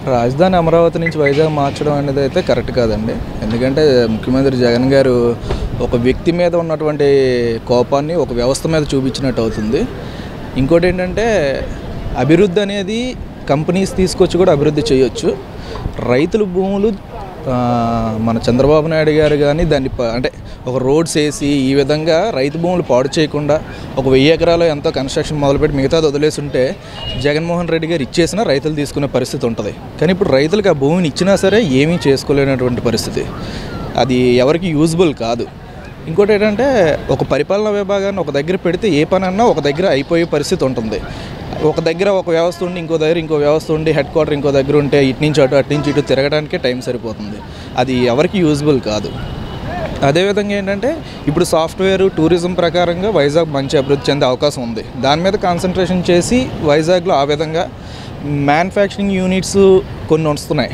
రాజధాని అమరావతి నుంచి వైజాగ్ మార్చడం అనేది అయితే కరెక్ట్ కాదండి ఎందుకంటే ముఖ్యమంత్రి జగన్ గారు ఒక వ్యక్తి మీద ఉన్నటువంటి కోపాన్ని ఒక వ్యవస్థ మీద చూపించినట్టు అవుతుంది ఇంకోటి ఏంటంటే అభివృద్ధి అనేది కంపెనీస్ తీసుకొచ్చి కూడా అభివృద్ధి చేయొచ్చు రైతుల భూములు ఆ, మన చంద్రబాబు నాయుడు గారు కానీ దాన్ని ప- అంటే ఒక రోడ్స్ వేసి ఈ విధంగా రైతు భూములు పాడు చేయకుండా ఒక వెయ్యి ఎకరాలు ఎంతో కన్స్ట్రక్షన్ మొదలుపెట్టి మిగతాది వదిలేసి ఉంటే జగన్మోహన్ రెడ్డి గారు ఇచ్చేసినా రైతులు తీసుకునే పరిస్థితి ఉంటుంది కానీ ఇప్పుడు రైతులకు ఆ భూమిని ఇచ్చినా సరే ఏమీ చేసుకోలేనటువంటి పరిస్థితి అది ఎవరికి యూజ్బుల్ కాదు ఇంకోటి ఏంటంటే ఒక పరిపాలనా విభాగాన్ని ఒక దగ్గర పెడితే ఏ పని అన్నా ఒక దగ్గర అయిపోయే పరిస్థితి ఉంటుంది ఒక దగ్గర ఒక వ్యవస్థ ఉండి ఇంకో దగ్గర ఇంకో వ్యవస్థ ఉండి హెడ్ క్వార్టర్ ఇంకో దగ్గర ఉంటే ఇటు నుంచి అటు అటు నుంచి ఇటు తిరగడానికే టైం సరిపోతుంది అది ఎవరికి యూజ్బుల్ కాదు అదేవిధంగా ఏంటంటే ఇప్పుడు సాఫ్ట్వేర్ టూరిజం ప్రకారంగా వైజాగ్ మంచి అభివృద్ధి చెందే అవకాశం ఉంది దాని మీద కాన్సన్ట్రేషన్ చేసి వైజాగ్లో ఆ విధంగా మ్యానుఫ్యాక్చరింగ్ యూనిట్స్ కొన్ని వస్తున్నాయి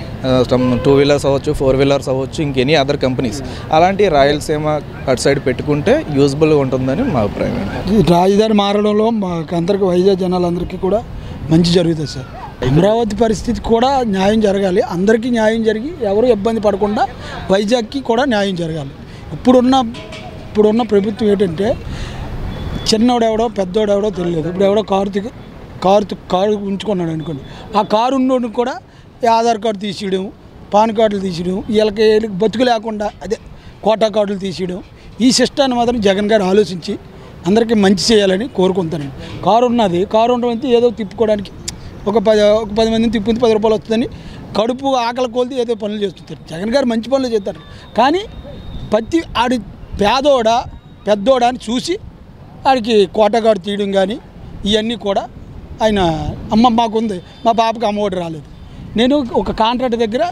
టూ వీలర్స్ అవ్వచ్చు ఫోర్ వీలర్స్ అవ్వచ్చు ఇంకెనీ అదర్ కంపెనీస్ అలాంటి రాయలసీమ అటు సైడ్ పెట్టుకుంటే యూజ్బుల్గా ఉంటుందని మా అభిప్రాయం అండి ఈ రాజధాని మారడంలో మాకు అందరికి వైజాగ్ జనాలందరికీ కూడా మంచి జరుగుతుంది సార్ అమరావతి పరిస్థితి కూడా న్యాయం జరగాలి అందరికీ న్యాయం జరిగి ఎవరు ఇబ్బంది పడకుండా వైజాగ్కి కూడా న్యాయం జరగాలి ఇప్పుడున్న ఇప్పుడున్న ప్రభుత్వం ఏంటంటే చిన్నోడెవడో పెద్దోడెవడో తెలియదు ఇప్పుడు ఎవడో కారు దిగు కారు తు- కారు ఉంచుకున్నాడు అనుకోండి ఆ కారు ఉన్నోడికి కూడా ఈ ఆధార్ కార్డు తీసేయడం పాన్ కార్డులు తీసేయడం వీళ్ళకి వీళ్ళకి బతుకు లేకుండా అదే కోటా కార్డులు తీసేయడం ఈ సిస్టాన్ని మాత్రం జగన్ గారు ఆలోచించి అందరికీ మంచి చేయాలని కోరుకుంటానండి కారు ఉన్నది కారు ఉండడం అయితే ఏదో తిప్పుకోవడానికి ఒక పది ఒక పది మందిని తిప్పుకుంటే పది రూపాయలు వస్తుందని కడుపు ఆకలి కోల్ది ఏదో పనులు చేస్తుంటారు జగన్ గారు మంచి పనులు చేస్తారు కానీ ప్రతి ఆడి పేదోడా పెద్దోడా అని చూసి ఆడికి కోటగాడు తీయడం కానీ ఇవన్నీ కూడా ఆయన అమ్మ మాకుంది మా పాపకి అమ్మఒడి రాలేదు నేను ఒక కాంట్రాక్ట్ దగ్గర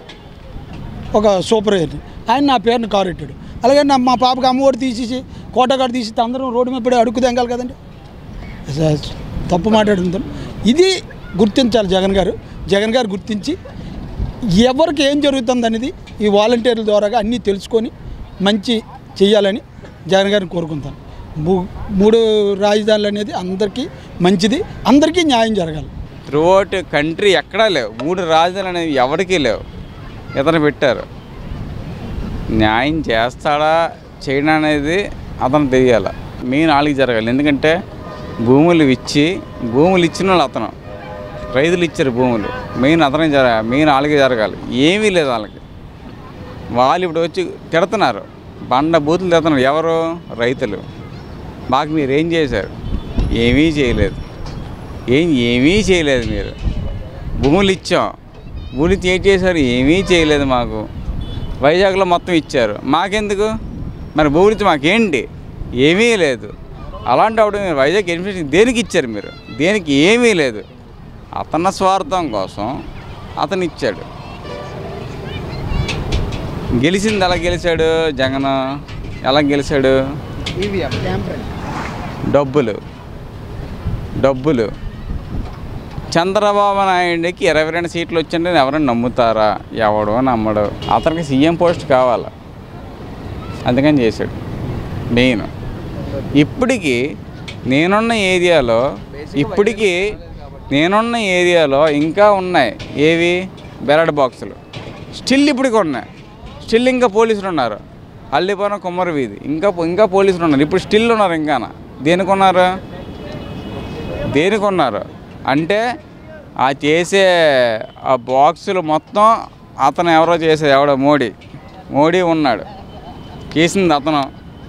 ఒక సూపర్వైజర్ ఆయన నా పేరుని కారు పెట్టాడు అలాగే నా మా పాపకి అమ్మఒడి తీసేసి కోటగాడు తీసి అందరం రోడ్డు మీద పడి అడుగు తెంగాలి కదండి స- తప్పు మాట్లాడుతాను ఇది గుర్తించాలి జగన్ గారు జగన్ గారు గుర్తించి ఎవరికి ఏం జరుగుతుంది అనేది ఈ వాలంటీర్ల ద్వారా అన్నీ తెలుసుకొని మంచి చేయాలని జగన్ గారిని కోరుకుంటాను మూ- మూడు రాజధానులు అనేది అందరికీ మంచిది అందరికీ న్యాయం జరగాలి త్రూఅవుట్ కంట్రీ ఎక్కడా లేవు మూడు రాజధానులు అనేవి ఎవరికీ లేవు ఇతను పెట్టారు న్యాయం చేస్తాడా చేయడం అనేది అతను తెలియాలి మెయిన్ వాళ్ళకి జరగాలి ఎందుకంటే భూములు ఇచ్చి భూములు ఇచ్చిన వాళ్ళు అతను రైతులు ఇచ్చారు భూములు మెయిన్ అతనే జరగాలి మెయిన్ వాళ్ళకి జరగాలి ఏమీ లేదు వాళ్ళకి వాళ్ళు ఇప్పుడు వచ్చి తిడుతున్నారు బండ బూతులు తిడుతున్నారు ఎవరు రైతులు మాకు మీరు ఏం చేశారు ఏమీ చేయలేదు ఏం ఏమీ చేయలేదు మీరు భూములు ఇచ్చాం భూములు ఇచ్చి ఏం చేశారు ఏమీ చేయలేదు మాకు వైజాగ్లో మొత్తం ఇచ్చారు మాకెందుకు మరి భూములు ఇచ్చి మాకేంటి ఏమీ లేదు అలాంటి అప్పుడు మీరు వైజాగ్ ఇన్ఫర్మేషన్ దేనికి ఇచ్చారు మీరు దేనికి ఏమీ లేదు అతని స్వార్థం కోసం అతను ఇచ్చాడు గెలిచింది ఎలా గెలిచాడు జగన్ ఎలా గెలిచాడు డబ్బులు డబ్బులు చంద్రబాబు నాయుడికి ఇరవై రెండు సీట్లు వచ్చింటే ఎవరైనా నమ్ముతారా ఎవడో నమ్మడు అతనికి సీఎం పోస్ట్ కావాలి అందుకని చేశాడు మెయిన్ ఇప్పటికీ నేనున్న ఏరియాలో ఇప్పటికీ నేనున్న ఏరియాలో ఇంకా ఉన్నాయి ఏవి బెరడ్ బాక్సులు స్టిల్ ఇప్పటికి ఉన్నాయి స్టిల్ ఇంకా పోలీసులు ఉన్నారు అల్లిపురం కుమ్మరి వీధి ఇంకా ఇంకా పోలీసులు ఉన్నారు ఇప్పుడు స్టిల్ ఉన్నారు ఇంకా దేనికి ఉన్నారు దేనికి ఉన్నారు అంటే ఆ చేసే ఆ బాక్సులు మొత్తం అతను ఎవరో చేసేది ఎవడో మోడీ మోడీ ఉన్నాడు చేసింది అతను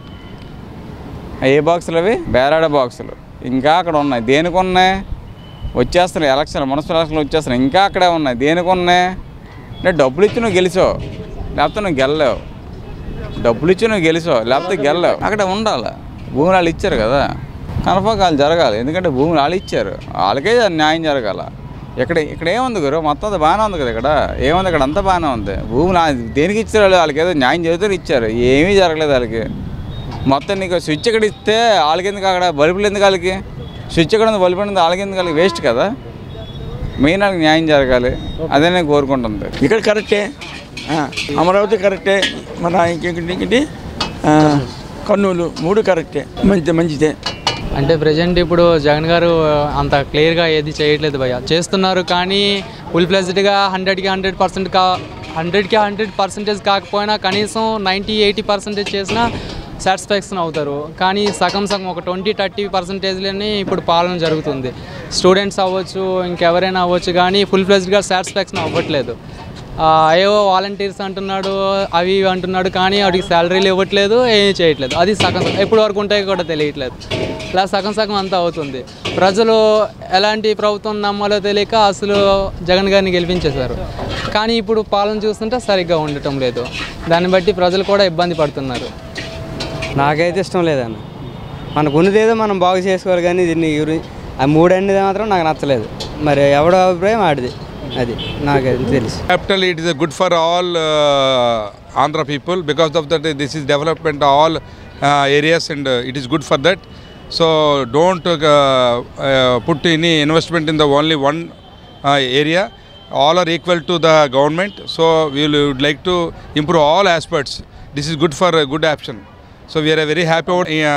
ఆ ఏ బాక్సులు అవి బేరాడ బాక్సులు ఇంకా అక్కడ ఉన్నాయి దేనికి ఉన్నాయి వచ్చేస్తున్నాయి ఎలక్షన్ మున్సిపల్ ఎలక్షన్లు వచ్చేస్తున్నాయి ఇంకా అక్కడే ఉన్నాయి దేనికి ఉన్నాయి అంటే డబ్బులు ఇచ్చి నువ్వు గెలిచావు లేకపోతే నువ్వు గెలలేవు డబ్బులు ఇచ్చి నువ్వు గెలిచావు లేకపోతే గెలలేవు అక్కడ ఉండాలి భూములు వాళ్ళు ఇచ్చారు కదా కన్ఫర్మ్ వాళ్ళు జరగాలి ఎందుకంటే భూములు వాళ్ళు ఇచ్చారు వాళ్ళకే న్యాయం జరగాల ఇక్కడ ఇక్కడ ఏముంది గురు మొత్తం అంతా బాగానే ఉంది కదా ఇక్కడ ఏముంది ఇక్కడ అంతా బాగానే ఉంది భూములు ఆ- దేనికి ఇచ్చారు వాళ్ళు? వాళ్ళకి ఏదో న్యాయం చేస్తూ ఇచ్చారు ఏమీ జరగలేదు వాళ్ళకి మొత్తం నీకు స్విచ్ ఇక్కడ ఇస్తే వాళ్ళకి ఎందుకు అక్కడ బల్బులు ఎందుకు వాళ్ళకి స్విచ్ ఎక్కడ ఉంది బల్బు ఉంది వాళ్ళకి ఎందుకు వాళ్ళకి వేస్ట్ కదా మెయిన్ వాళ్ళకి న్యాయం జరగాలి అదే నేను కోరుకుంటుంది ఇక్కడ కరెక్టే ఆ, అమరావతి కరెక్టే మన ఇంకేంటి ఇంకేంటి ఆ, కర్నూలు మూడు కరెక్టే మంచి మంచిదే అంటే ప్రజెంట్ ఇప్పుడు జగన్ గారు అంత క్లియర్గా ఏది చేయట్లేదు భయ్య చేస్తున్నారు కానీ ఫుల్ ఫ్లెజ్డ్గా హండ్రెడ్కి హండ్రెడ్ పర్సెంట్ కా హండ్రెడ్కి హండ్రెడ్ పర్సెంటేజ్ కాకపోయినా కనీసం నైంటీ ఎయిటీ పర్సెంటేజ్ చేసినా సాటిస్ఫాక్షన్ అవుతారు కానీ సగం సగం ఒక ట్వంటీ థర్టీ పర్సెంటేజ్లోనే ఇప్పుడు పాలన జరుగుతుంది స్టూడెంట్స్ అవ్వచ్చు ఇంకెవరైనా అవ్వచ్చు కానీ ఫుల్ ఫ్లెజ్డ్గా సాటిస్ఫాక్షన్ అవ్వట్లేదు ఆ, ఏవో వాలంటీర్స్ అంటున్నాడు అవి ఇవి అంటున్నాడు కానీ వాడికి శాలరీలు ఇవ్వట్లేదు ఏమీ చేయట్లేదు అది సగం సగం ఎప్పుడు వరకు ఉంటాయో కూడా తెలియట్లేదు ఇలా సగం సగం అంతా అవుతుంది ప్రజలు ఎలాంటి ప్రభుత్వం నమ్మాలో తెలియక అసలు జగన్ గారిని గెలిపించేశారు కానీ ఇప్పుడు పాలన చూస్తుంటే సరిగ్గా ఉండటం లేదు దాన్ని బట్టి ప్రజలు కూడా ఇబ్బంది పడుతున్నారు నాకైతే ఇష్టం లేదన్న మనకు ఉన్నదేదో మనం బాగు చేసుకోవాలి కానీ దీన్ని గురి- ఆ మూడు అనేది మాత్రం నాకు నచ్చలేదు మరి ఎవడో అభిప్రాయం ఆడిది అది నాకైతే తెలుసు Capital, it is a good for all uh, Andhra people because of that. This is development all uh, areas, and uh, it is good for that. So don't uh, uh, put any investment in the only one uh, area. All are equal to the government. So we will- would like to improve all aspects. This is good for a good action. So we are very happy about. Uh,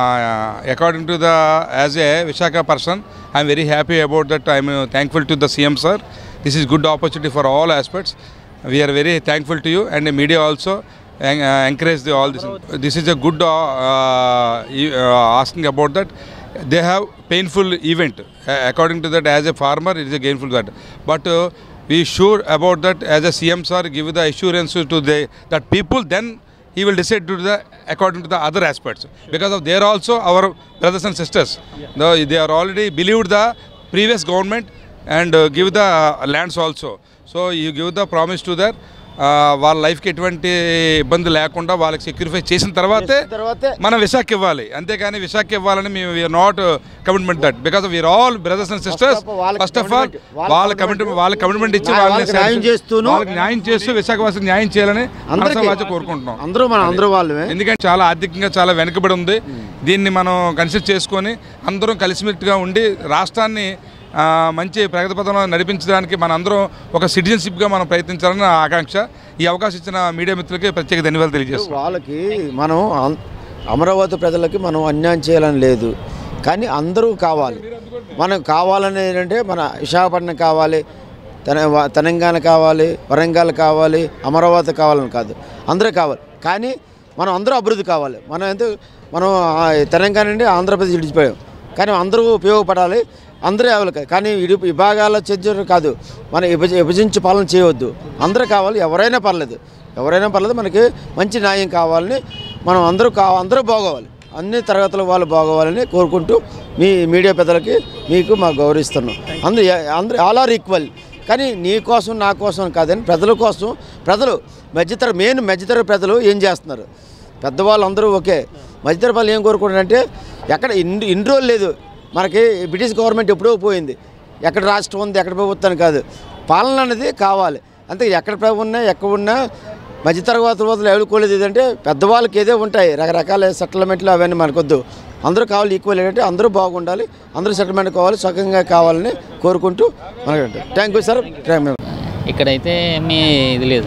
uh, according to the as a Vishaka person, I am very happy about that. I am uh, thankful to the CM sir. This is good opportunity for all aspects. We are very thankful to you and the media also en- uh, encourage the, all this. This is a good uh, uh, e- uh, asking about that. They have painful event. Uh, according to that, as a farmer, it is a gainful that. But uh, we sure about that as a CM sir give the assurance to the that people then he will decide to the according to the other aspects because of they are also our brothers and sisters Though they are already believed the previous government and uh, give the uh, lands also so you give the promise to that uh, వాళ్ళ లైఫ్కి ఎటువంటి ఇబ్బంది లేకుండా వాళ్ళకి సెక్యూరిఫై చేసిన తర్వాతే మనం విశాఖ ఇవ్వాలి అంతేగాని విశాఖ ఇవ్వాలని మేము we are not commitment that because we are all brothers and sisters first of all వాళ్ళ కమిట్మెంట్ వాళ్ళ కమిట్మెంట్ ఇచ్చి వాళ్ళని న్యాయం చేస్తూను వాళ్ళకి న్యాయం చేస్తూ విశాఖవాసికి న్యాయం చేయాలని అందరికీ. మనసావాచ కోరుకుంటున్నాం అందరూ మన అందరూ వాళ్ళమే ఎందుకంటే చాలా ఆర్థికంగా చాలా వెనుకబడి ఉంది దీన్ని మనం కన్సిడర్ చేసుకొని అందరం కలిసిమెట్టుగా ఉండి రాష్ట్రాన్ని ఆ, మంచి ప్రగతి పథంలో నడిపించడానికి మన అందరం ఒక సిటిజన్షిప్గా మనం ప్రయత్నించాలని నా ఆకాంక్ష ఈ అవకాశం ఇచ్చిన మీడియా మిత్రులకి ప్రత్యేక ధన్యవాదాలు తెలియజేస్తున్నాం వాళ్ళకి మనం అం- అమరావతి ప్రజలకి మనం అన్యాయం చేయాలని లేదు కానీ అందరూ కావాలి మనం కావాలని ఏంటంటే మన విశాఖపట్నం కావాలి తెన వ- తెలంగాణ కావాలి వరంగల్ కావాలి అమరావతి కావాలని కాదు అందరూ కావాలి కానీ మనం అందరూ అభివృద్ధి కావాలి మనం ఎంత మనం ఆ తెలంగాణ నుండి ఆంధ్రప్రదేశ్ విడిచిపోయాం కానీ అందరూ ఉపయోగపడాలి అందరూ ఎవరు కానీ ఇడి విభాగాల చర్చలు కాదు మనం విభజ విభజించి పాలన చేయవద్దు అందరూ కావాలి ఎవరైనా పర్లేదు ఎవరైనా పర్లేదు మనకి మంచి న్యాయం కావాలని మనం అందరూ కా అందరూ బాగోవాలి అన్ని తరగతుల వాళ్ళు బాగోవాలని కోరుకుంటూ మీ మీడియా పెద్దలకి మీకు మా గౌరవిస్తున్నాం అందరూ అందరూ ఆల్ ఆర్ ఈక్వల్ కానీ నీ కోసం నా కోసం కాదని ప్రజల కోసం ప్రజలు మధ్యతర మెయిన్ మధ్యతర ప్రజలు ఏం చేస్తున్నారు పెద్దవాళ్ళు అందరూ ఓకే మధ్యతర ప్రజలు ఏం కోరుకుంటారంటే ఎక్కడ ఇన్ని ఇన్ని రోజులు లేదు మనకి బ్రిటిష్ గవర్నమెంట్ ఎప్పుడో పోయింది ఎక్కడ రాష్ట్రం ఉంది ఎక్కడ ప్రభుత్వం కాదు పాలన అనేది కావాలి అంతే ఎక్కడ ప్రభుత్వం ఉన్నా ఎక్కడ ఉన్నా మధ్యతరగతి రోజులు ఎవరుకోలేదు ఏంటంటే పెద్దవాళ్ళకి ఏదో ఉంటాయి రకరకాల సెటిల్మెంట్లు అవన్నీ మనకొద్దు అందరూ కావాలి ఈక్వల్ ఏంటంటే అందరూ బాగుండాలి అందరూ సెటిల్మెంట్ కావాలి సుఖంగా కావాలని కోరుకుంటూ మనకు thank you sir thank you ఇక్కడైతే ఏమీ ఇది లేదు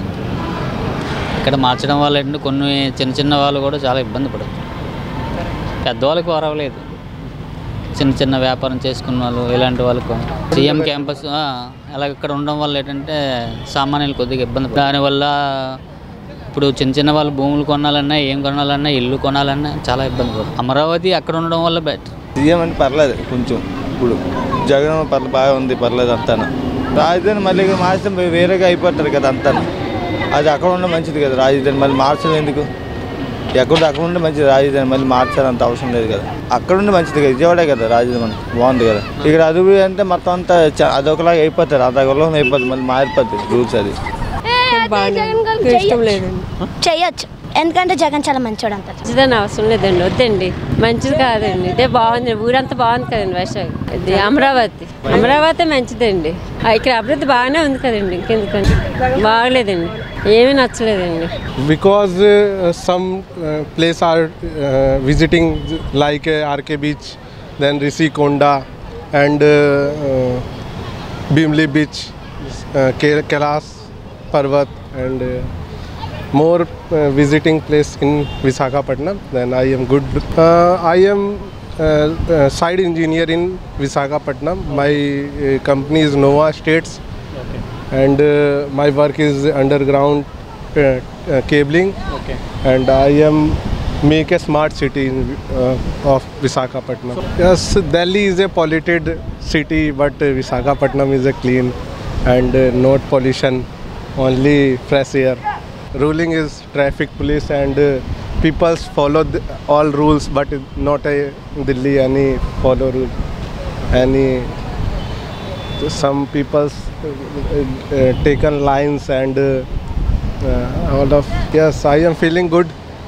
ఇక్కడ మార్చడం వల్ల ఏంటంటే కొన్ని చిన్న చిన్న వాళ్ళు కూడా చాలా ఇబ్బంది పడతారు పెద్దవాళ్ళకి పర్వాలేదు చిన్న చిన్న వ్యాపారం చేసుకున్న వాళ్ళు ఇలాంటి వాళ్ళకు సీఎం క్యాంపస్ ఆ, అలా ఇక్కడ ఉండడం వల్ల ఏంటంటే సామాన్యులు కొద్దిగా ఇబ్బంది పడతారు. దానివల్ల ఇప్పుడు చిన్న చిన్న వాళ్ళు భూములు కొనాలన్నా ఏం కొనాలన్నా ఇల్లు కొనాలన్నా చాలా ఇబ్బంది పడుతుంది అమరావతి అక్కడ ఉండడం వల్ల బెటర్ సీఎం అంటే పర్లేదు కొంచెం ఇప్పుడు జగన్ పర్లేదు బాగా ఉంది పర్లేదు అంతాను రాజధాని మళ్ళీ మార్చడం వేరేగా అయిపోతారు కదా అంతాను అది అక్కడ ఉండడం మంచిది కదా రాజధాని మళ్ళీ మార్చడం ఎందుకు ఎక్కడ అక్కడ ఉంటే మంచిది రాజధాని మళ్ళీ మార్చాలంత అవసరం లేదు కదా అక్కడ ఉండి మంచిది కదా విజయవాడే కదా రాజధాని మనకి బాగుంది కదా ఇక్కడ అది అంటే మొత్తం అంతా చ- అదొకలాగా అయిపోతారు అదొకలా అయిపోతుంది మళ్ళీ మారిపోతుంది రూల్స్ అది ఇష్టం లేదండి చేయొచ్చు ఎందుకంటే జగన్ చాలా మంచోడు అంత మంచిదని అవసరం లేదండి వద్దండి మంచిది కాదండి ఇదే బాగుంది ఊరంతా బాగుంది కదండి వైశాఖ ఇది అమరావతి అమరావతి మంచిదండి ఆ, ఇక్కడ అభివృద్ధి బాగానే ఉంది కదండి ఇంకెందుకండి బాగలేదండి ఏమీ నచ్చలేదండి because uh, some uh, place are uh, visiting like uh, RK Beach, then Rishi Konda and uh, uh, Bimli Beach, uh, Ke- Kailas Parvat and uh, more uh, visiting place in Visakhapatnam. Then I am good. Uh, I am uh, side engineer in Visakhapatnam. My uh, company is Nova States, and uh, my work is underground uh, uh, cabling. Okay. And I am make a smart city in, uh, of Visakhapatnam. Yes, Delhi is a polluted city, but uh, Visakhapatnam is a clean and uh, not pollution, only fresh air. Ruling is traffic police and uh, people follow the, all rules, but not a Delhi any follow rule. Any some people uh, uh, taken lines and uh, uh, all of yes, I am feeling good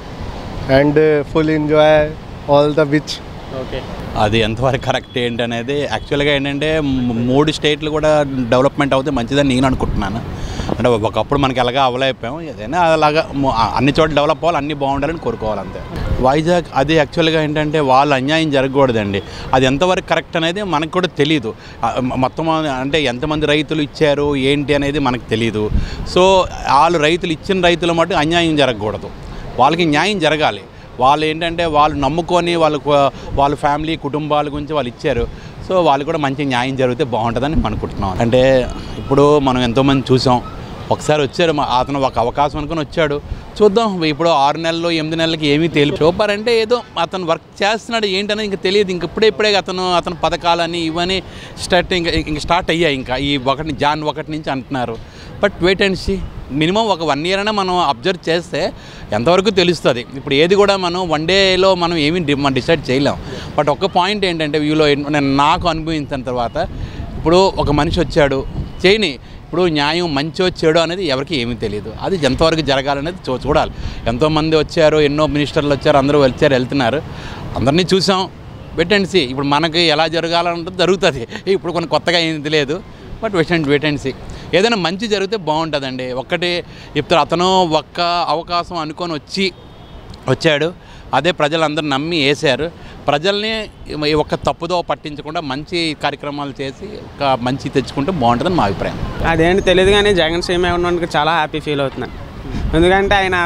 and uh, full enjoy all the beach. Okay అది ఎంతవరకు correct ఏంటి అనేది యాక్చువల్గా ఏంటంటే మ్- మూడు స్టేట్లు కూడా development అవుతే మంచిదని నేను అనుకుంటున్నాను అంటే ఒకప్పుడు మనకి ఎలాగా అవ్వలేకపోయాం ఏదైనా అలాగా ము- అన్ని చోట్ల డెవలప్ అవ్వాలి అన్ని బాగుండాలని కోరుకోవాలి అంతే వైజాగ్ అది యాక్చువల్గా ఏంటంటే వాళ్ళు అన్యాయం జరగకూడదండి అది ఎంతవరకు కరెక్ట్ అనేది మనకు కూడా తెలియదు ఆ, మ- మొత్తం అంటే ఎంతమంది రైతులు ఇచ్చారు ఏంటి అనేది మనకు తెలియదు సో వాళ్ళు రైతులు ఇచ్చిన రైతుల మటు అన్యాయం జరగకూడదు వాళ్ళకి న్యాయం జరగాలి వాళ్ళు ఏంటంటే వాళ్ళు నమ్ముకొని వాళ్ళకు వాళ్ళ ఫ్యామిలీ కుటుంబాల గురించి వాళ్ళు ఇచ్చారు సో వాళ్ళు కూడా మంచి న్యాయం జరిగితే బాగుంటుందని అనుకుంటున్నాం అంటే ఇప్పుడు మనం ఎంతోమంది చూసాం ఒకసారి వచ్చారు మా- అతను ఒక అవకాశం అనుకుని వచ్చాడు చూద్దాం ఇప్పుడు ఆరు నెలలు ఎనిమిది నెలలకి ఏమీ తెలియదు సూపర్ అంటే ఏదో అతను వర్క్ చేస్తున్నాడు ఏంటనేది ఇంకా తెలియదు ఇంక ఇప్పుడే ఇప్పుడే అతను అతను పథకాలని ఇవన్నీ స్టార్ట్ ఇంకా ఇంక స్టార్ట్ అయ్యాయి ఇంకా ఈ ఒకటి జాన్ ఒకటి నుంచి అంటున్నారు but wait and see minimum ఒక వన్ ఇయర్ అయినా మనం అబ్జర్వ్ చేస్తే ఎంతవరకు తెలుస్తుంది ఇప్పుడు ఏది కూడా మనం వన్ డేలో మనం ఏమీ డి- మనం డిసైడ్ చేయలేం బట్ ఒక పాయింట్ ఏంటంటే వ్యూలో నేను నాకు అనుభవించిన తర్వాత ఇప్పుడు ఒక మనిషి వచ్చాడు చేయని ఇప్పుడు న్యాయం మంచో చెడు అనేది ఎవరికి ఏమీ తెలియదు అది ఎంతవరకు జరగాలనేది చూ చూడాలి ఎంతోమంది వచ్చారు ఎన్నో మినిస్టర్లు వచ్చారు అందరూ వచ్చారు వెళ్తున్నారు అందరినీ చూసాం వెయిట్ అండ్ సీ ఇప్పుడు మనకి ఎలా జరగాలంటే జరుగుతుంది ఇప్పుడు కొన్ని కొత్తగా ఏం తెలియదు but wait and wait and see ఏదైనా మంచి జరిగితే బాగుంటుందండి ఒక్కటి చెప్తారు అతను ఒక్క అవకాశం అనుకొని వచ్చి వచ్చాడు అదే ప్రజలందరూ నమ్మి వేశారు ప్రజల్ని ఈ ఒక్క తప్పుదో పట్టించకుండా మంచి కార్యక్రమాలు చేసి ఒక మంచి తెచ్చుకుంటే బాగుంటుందని మా అభిప్రాయం అదేంటి తెలియదు కానీ జగన్ సీఎం ఉన్నందుకు చాలా హ్యాపీ ఫీల్ అవుతున్నాను ఎందుకంటే ఆయన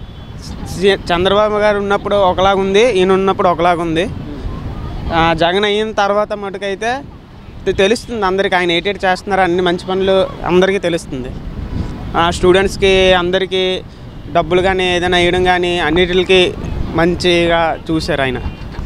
సి- చంద్రబాబు గారు ఉన్నప్పుడు ఒకలాగా ఉంది ఈయన ఉన్నప్పుడు ఒకలాగా ఉంది ఆ, జగన్ అయిన తర్వాత మటుకైతే తె- తెలుస్తుంది అందరికీ ఆయన ఏటేటి చేస్తున్నారు అన్ని మంచి పనులు అందరికీ తెలుస్తుంది ఆ, స్టూడెంట్స్కి అందరికీ డబ్బులు కానీ ఏదైనా వేయడం కానీ అన్నిటికి మంచిగా చూశారు ఆయన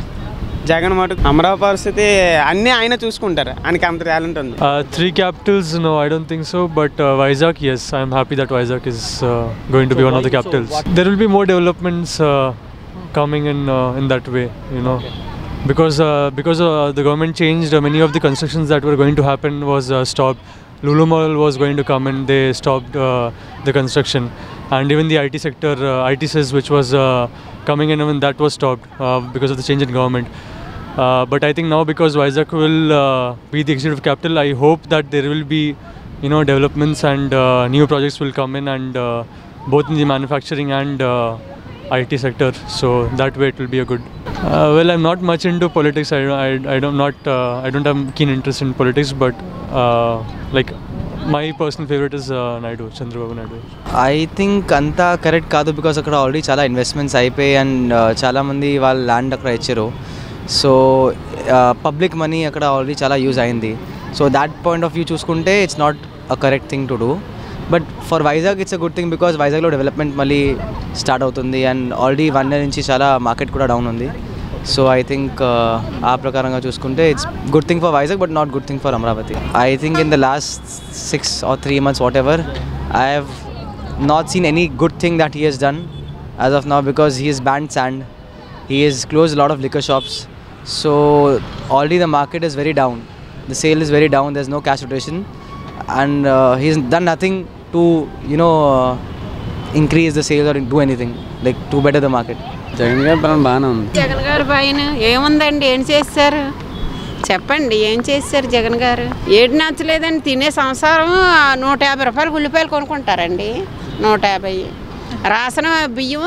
జగన్ మటుకు అమరావతి పరిస్థితి అన్నీ ఆయన చూసుకుంటారు ఆయనకి అంత టాలెంట్ ఉంది Uh, three capitals, no, I don't think so. But uh, Vizag, yes, I'm happy that Vizag is uh, going to be So one of the why- so capitals. what- There will be more developments uh, coming in uh, in that way, you know, because uh, because uh, the government changed. Uh, many of the constructions that were going to happen was uh, stopped. Lulu Mall was going to come and they stopped uh, the construction, and even the IT sector, uh, ITSIS, which was uh, coming in, even that was stopped uh, because of the change in government. Uh, but I think now because Vizag will uh, be the executive capital, I hope that there will be, you know, developments and uh, new projects will come in and uh, both in the manufacturing and uh, IT sector. So that way it will be a good. Uh, well, I'm not much into politics. I, I, I don't not uh, I don't have keen interest in politics, but uh, like my personal favorite is uh, Naidu, Chandrababu Naidu. I think అంతా correct కాదు because అక్కడ already చాలా investments అయిపోయి and చాలామంది వాళ్ళ land అక్కడ ఇచ్చారు so public money అక్కడ ఆల్రెడీ చాలా యూజ్ అయింది so that point of view చూసుకుంటే it's not a correct thing to do but for Vizag it's a good thing because వైజాగ్లో డెవలప్మెంట్ మళ్ళీ స్టార్ట్ అవుతుంది అండ్ ఆల్రెడీ వన్ ఇయర్ నుంచి చాలా మార్కెట్ కూడా డౌన్ ఉంది సో ఐ థింక్ ఆ ప్రకారంగా చూసుకుంటే it's good thing for Vizag but not good thing for Amaravati I think in the last six or three months whatever I have not seen any good thing that he has done as of now because he has banned sand. He has closed a lot of liquor shops. So already the market is very down. The sale is very down. There's no cash rotation, and uh, he's done nothing to you know uh, increase the sales or do anything like to better the market. Jagan గారి పాలన బాగానే ఉంది జగన్ గారు పైన ఏముందండి ఏం చేస్తారు చెప్పండి ఏం చేశారు జగన్ గారు ఏడు నచ్చలేదండి తినే సంసారం ఆ నూట యాభై రూపాయలు ఉల్లిపాయలు కొనుక్కుంటారండి నూట యాభై రాసిన బియ్యం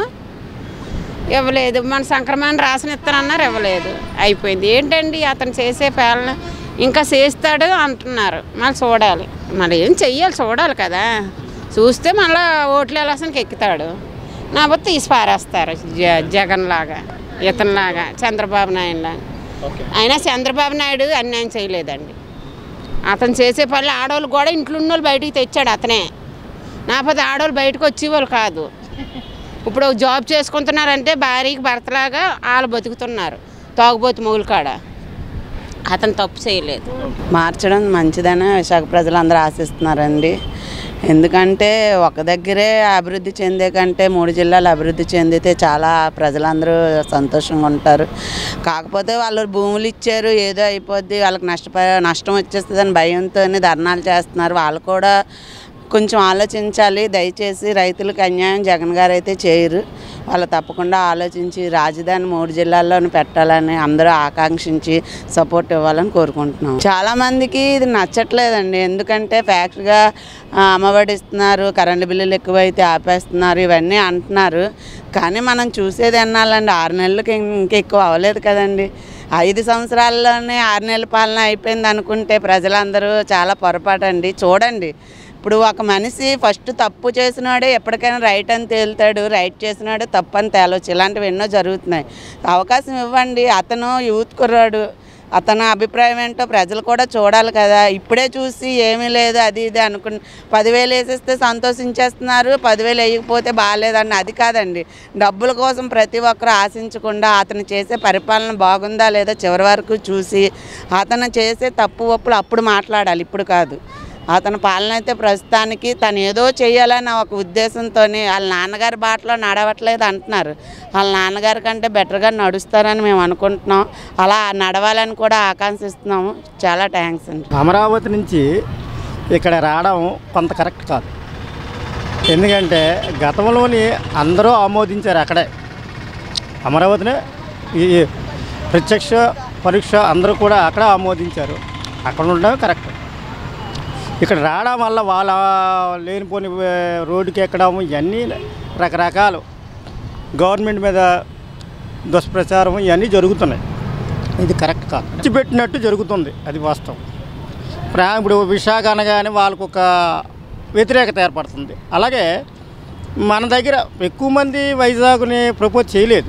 ఇవ్వలేదు మన సంక్రమణ రాసిన ఇస్తానన్నారు ఇవ్వలేదు అయిపోయింది ఏంటండి అతను చేసే పాలన ఇంకా చేస్తాడు అంటున్నారు మళ్ళీ చూడాలి మళ్ళీ ఏం చెయ్యాలి చూడాలి కదా చూస్తే మళ్ళీ ఓట్లు వెళ్ళాల్సిన ఎక్కుతాడు నా బొత్త తీసి పారేస్తారు జ జగన్ లాగా ఇతనిలాగా చంద్రబాబు నాయుడు లాగా అయినా చంద్రబాబు నాయుడు అన్యాయం చేయలేదండి అతను చేసే పనులు ఆడవాళ్ళు కూడా ఇంట్లో ఉన్న వాళ్ళు బయటికి తెచ్చాడు అతనే నాపది ఆడవాళ్ళు బయటకు వచ్చేవాళ్ళు కాదు ఇప్పుడు జాబ్ చేసుకుంటున్నారంటే భార్యకి భర్తలాగా వాళ్ళు బతుకుతున్నారు తాగుబోతు మొగులు కాడ అతను తప్పు చేయలేదు మార్చడం మంచిదని విశాఖ ప్రజలందరూ ఆశిస్తున్నారండి ఎందుకంటే ఒక దగ్గరే అభివృద్ధి చెందే కంటే మూడు జిల్లాలు అభివృద్ధి చెందితే చాలా ప్రజలందరూ సంతోషంగా ఉంటారు కాకపోతే వాళ్ళు భూములు ఇచ్చారు ఏదో అయిపోద్ది వాళ్ళకి నష్టప నష్టం వచ్చేస్తుందని భయంతో ధర్నాలు చేస్తున్నారు వాళ్ళు కూడా కొంచెం ఆలోచించాలి దయచేసి రైతులకు అన్యాయం జగన్ గారు అయితే చేయరు వాళ్ళు తప్పకుండా ఆలోచించి రాజధాని మూడు జిల్లాల్లోనూ పెట్టాలని అందరూ ఆకాంక్షించి సపోర్ట్ ఇవ్వాలని కోరుకుంటున్నాం చాలామందికి ఇది నచ్చట్లేదండి ఎందుకంటే ఫ్యాక్టరీగా అమ్మఒడి ఇస్తున్నారు కరెంటు బిల్లులు ఎక్కువైతే ఆపేస్తున్నారు ఇవన్నీ అంటున్నారు కానీ మనం చూసేది ఎన్నాలండి ఆరు నెలలకి ఇంకా ఎక్కువ అవ్వలేదు కదండి ఐదు సంవత్సరాల్లోనే ఆరు నెలల పాలన అయిపోయింది అనుకుంటే ప్రజలందరూ చాలా పొరపాటు అండి చూడండి ఇప్పుడు ఒక మనిషి ఫస్ట్ తప్పు చేసినాడే ఎప్పటికైనా రైట్ అని తేలుతాడు రైట్ చేసినాడే తప్పు అని తేలవచ్చు ఇలాంటివి ఎన్నో జరుగుతున్నాయి అవకాశం ఇవ్వండి అతను యూత్ కుర్రాడు అతని అభిప్రాయం ఏంటో ప్రజలు కూడా చూడాలి కదా ఇప్పుడే చూసి ఏమీ లేదు అది ఇది అనుకుని పదివేలు వేసేస్తే సంతోషించేస్తున్నారు పదివేలు వేయకపోతే బాగాలేదండి అది కాదండి డబ్బుల కోసం ప్రతి ఒక్కరు ఆశించకుండా అతను చేసే పరిపాలన బాగుందా లేదా చివరి వరకు చూసి అతను చేసే తప్పు ఒప్పులు అప్పుడు మాట్లాడాలి ఇప్పుడు కాదు అతని పాలన అయితే ప్రస్తుతానికి తను ఏదో చేయాలని ఒక ఉద్దేశంతో వాళ్ళ నాన్నగారి బాటలో నడవట్లేదు అంటున్నారు వాళ్ళ నాన్నగారి కంటే బెటర్గా నడుస్తారని మేము అనుకుంటున్నాం అలా నడవాలని కూడా ఆకాంక్షిస్తున్నాము చాలా థ్యాంక్స్ అండి అమరావతి నుంచి ఇక్కడ రావడం కొంత కరెక్ట్ కాదు ఎందుకంటే గతంలోని అందరూ ఆమోదించారు అక్కడే అమరావతిని ఈ ప్రత్యక్ష పరీక్ష అందరూ కూడా అక్కడే ఆమోదించారు అక్కడ ఉండడం కరెక్ట్ ఇక్కడ రావడం వల్ల వాళ్ళ లేనిపోని ఏ, రోడ్డుకి ఎక్కడం ఇవన్నీ రకరకాలు గవర్నమెంట్ మీద దుష్ప్రచారం ఇవన్నీ జరుగుతున్నాయి ఇది కరెక్ట్ కాదు ఖర్చు పెట్టినట్టు జరుగుతుంది అది వాస్తవం ప్రా ఇప్పుడు విశాఖ అనగానే వాళ్ళకు ఒక వ్యతిరేకత ఏర్పడుతుంది అలాగే మన దగ్గర ఎక్కువ మంది వైజాగ్ని ప్రపోజ్ చేయలేదు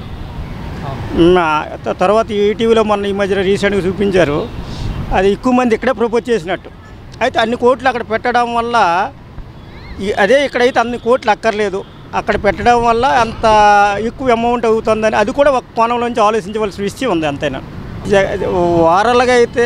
మా త- తర్వాత ఈటీవీలో మొన్న ఈ మధ్యన రీసెంట్గా చూపించారు అది ఎక్కువ మంది ఇక్కడే ప్రపోజ్ చేసినట్టు అయితే అన్ని కోట్లు అక్కడ పెట్టడం వల్ల ఈ- అదే ఇక్కడైతే అన్ని కోట్లు అక్కర్లేదు అక్కడ పెట్టడం వల్ల అంత ఎక్కువ అమౌంట్ అవుతుందని అది కూడా ఒక కోణంలోంచి ఆలోచించవలసిన విషయం ఉంది అంతేనా జ- ఓవరాల్గా అయితే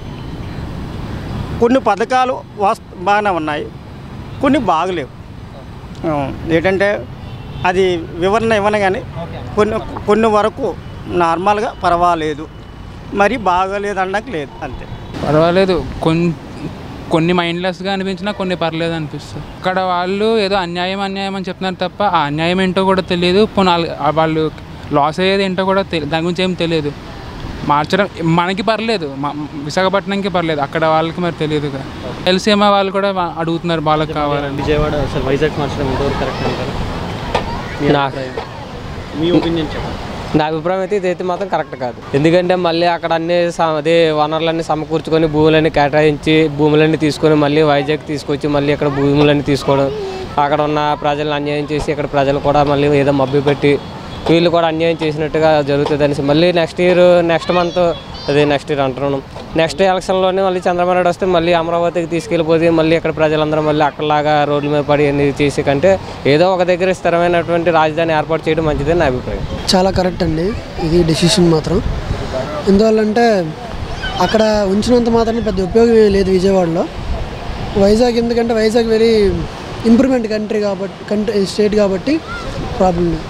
కొన్ని పథకాలు వాస్త బాగానే ఉన్నాయి కొన్ని బాగలేవు ఆ, ఏంటంటే అది వివరణ ఇవ్వను కానీ కొన్ని కొన్ని వరకు నార్మల్గా పర్వాలేదు మరి బాగలేదు అనడానికి లేదు అంతే పర్వాలేదు కొన్ని కొన్ని మైండ్లెస్గా అనిపించినా కొన్ని పర్లేదు అనిపిస్తుంది అక్కడ వాళ్ళు ఏదో అన్యాయం అన్యాయం అని చెప్తున్నారు తప్ప ఆ అన్యాయం ఏంటో కూడా తెలియదు పోనీ వాళ్ళ- ఆ వాళ్ళు లాస్ అయ్యేది ఏంటో కూడా తెలి దాని గురించి ఏం తెలియదు మార్చడం మనకి పర్లేదు మా విశాఖపట్నంకి పర్లేదు అక్కడ వాళ్ళకి మరి తెలియదుగా ఎల్సీఎంఐ వాళ్ళు కూడా వా- అడుగుతున్నారు వాళ్ళకి కావాలని విజయవాడ అసలు వైజాగ్ మార్చడం ఎంతవరకు కరెక్ట్ అంటారు మీ నా- అభిప్రాయం? మీ ఒపీనియన్ చెప్పండి నా అభిప్రాయం అయితే ఇదైతే మాత్రం కరెక్ట్ కాదు ఎందుకంటే మళ్ళీ అక్కడ అన్ని స- అదే వనరులన్నీ సమకూర్చుకొని భూములన్నీ కేటాయించి భూములన్నీ తీసుకొని మళ్ళీ వైజాగ్ తీసుకొచ్చి మళ్ళీ ఇక్కడ భూములన్నీ తీసుకోవడం అక్కడ ఉన్న ప్రజలను అన్యాయం చేసి ఇక్కడ ప్రజలు కూడా మళ్ళీ ఏదో మభ్య పెట్టి వీళ్ళు కూడా అన్యాయం చేసినట్టుగా జరుగుతుంది అనేసి మళ్ళీ నెక్స్ట్ ఇయర్ నెక్స్ట్ మంత్ అదే నెక్స్ట్ ఇయర్ అంటున్నాను నెక్స్ట్ ఎలక్షన్లోనే మళ్ళీ చంద్రబాబు నాయుడు వస్తే మళ్ళీ అమరావతికి తీసుకెళ్ళిపోతే మళ్ళీ అక్కడ ప్రజలందరూ మళ్ళీ అక్కడలాగా రోడ్ల మీద పడి అన్ని చేసి కంటే ఏదో ఒక దగ్గర స్థిరమైనటువంటి రాజధాని ఏర్పాటు చేయడం మంచిదని నా అభిప్రాయం చాలా కరెక్ట్ అండి ఇది డెసిషన్ మాత్రం ఎందువల్లంటే అక్కడ ఉంచినంత మాత్రం పెద్ద ఉపయోగం ఏమీ లేదు విజయవాడలో వైజాగ్ ఎందుకంటే వైజాగ్ వెరీ ఇంప్రూవ్మెంట్ కంట్రీ కాబట్టి కంట్రీ స్టేట్ కాబట్టి ప్రాబ్లం లేదు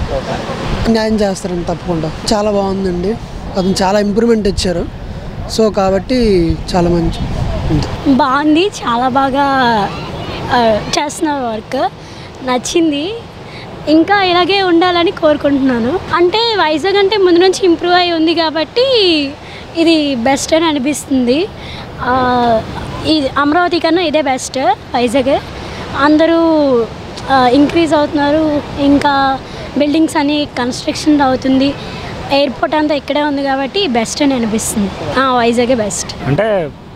న్యాయం చేస్తారండి తప్పకుండా చాలా బాగుందండి అతను చాలా ఇంప్రూవ్మెంట్ ఇచ్చారు సో కాబట్టి చాలా మంచి ఉంది బాగుంది చాలా బాగా ఆ, చేస్తున్నారు వర్క్ నచ్చింది ఇంకా ఇలాగే ఉండాలని కోరుకుంటున్నాను అంటే వైజాగ్ అంటే ముందు నుంచి ఇంప్రూవ్ అయి ఉంది కాబట్టి ఇది బెస్ట్ అని అనిపిస్తుంది ఆ, ఇది అమరావతి కన్నా ఇదే బెస్ట్ వైజాగ్ అందరూ ఇంక్రీజ్ అవుతున్నారు ఇంకా బిల్డింగ్స్ అన్ని కన్స్ట్రక్షన్ అవుతుంది ఎయిర్పోర్ట్ అంతా ఇక్కడే ఉంది కాబట్టి బెస్ట్ అని అనిపిస్తుంది ఆ, వైజాగే బెస్ట్ అంటే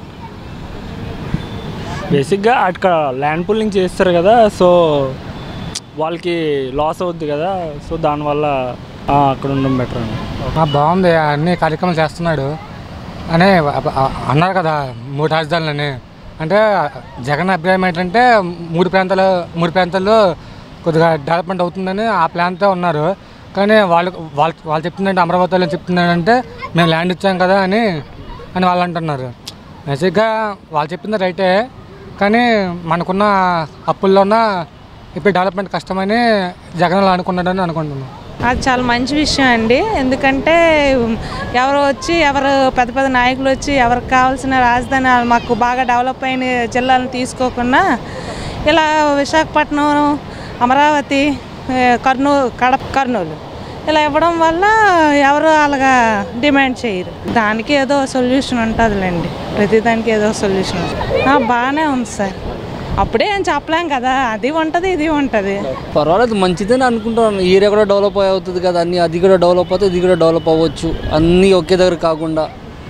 బేసిక్గా అక్కడ ల్యాండ్ పుల్లింగ్ చేస్తారు కదా సో వాళ్ళకి లాస్ అవుద్ది కదా సో దానివల్ల అక్కడ ఉండడం బెటర్ అండి ఆ, బాగుంది అన్ని కార్యక్రమాలు చేస్తున్నాడు అని అ- అ- అన్నారు కదా మూడు రాజధానులని అంటే జగన్ అభిప్రాయం ఏంటంటే మూడు ప్రాంతాలు మూడు ప్రాంతాల్లో కొద్దిగా డెవలప్మెంట్ అవుతుందని ఆ ప్లాన్తో ఉన్నారు కానీ వాళ్ళు వాళ్ళు వాళ్ళు చెప్తుందంటే అమరావతి వాళ్ళు చెప్తున్నారంటే మేము ల్యాండ్ ఇచ్చాం కదా అని అని వాళ్ళు అంటున్నారు బేసిక్గా వాళ్ళు చెప్పింది రైటే కానీ మనకున్న అప్పుల్లోన ఇప్పుడు డెవలప్మెంట్ కష్టమని జగన్ అలా అనుకున్నాడని అనుకుంటున్నాను అది చాలా మంచి విషయం అండి ఎందుకంటే ఎవరు వచ్చి ఎవరు పెద్ద పెద్ద నాయకులు వచ్చి ఎవరికి కావాల్సిన రాజధాని మాకు బాగా డెవలప్ అయిన జిల్లాలను తీసుకోకుండా ఇలా విశాఖపట్నం అమరావతి ఏ, కర్నూలు కడప కర్నూలు ఇలా ఇవ్వడం వల్ల ఎవరు అలాగా డిమాండ్ చేయరు దానికి ఏదో సొల్యూషన్ ఉంటుందిలేండి ప్రతిదానికి ఏదో సొల్యూషన్ బాగానే ఉంది సార్ అప్పుడే ఏం చెప్పలేం కదా అది ఉంటుంది ఇది ఉంటుంది పర్వాలేదు మంచిదని అనుకుంటున్నాను ఈ ఏరియా కూడా డెవలప్ అవుతుంది కదా అన్ని అది కూడా డెవలప్ అవుతుంది ఇది కూడా డెవలప్ అవ్వచ్చు అన్నీ ఒకే దగ్గర కాకుండా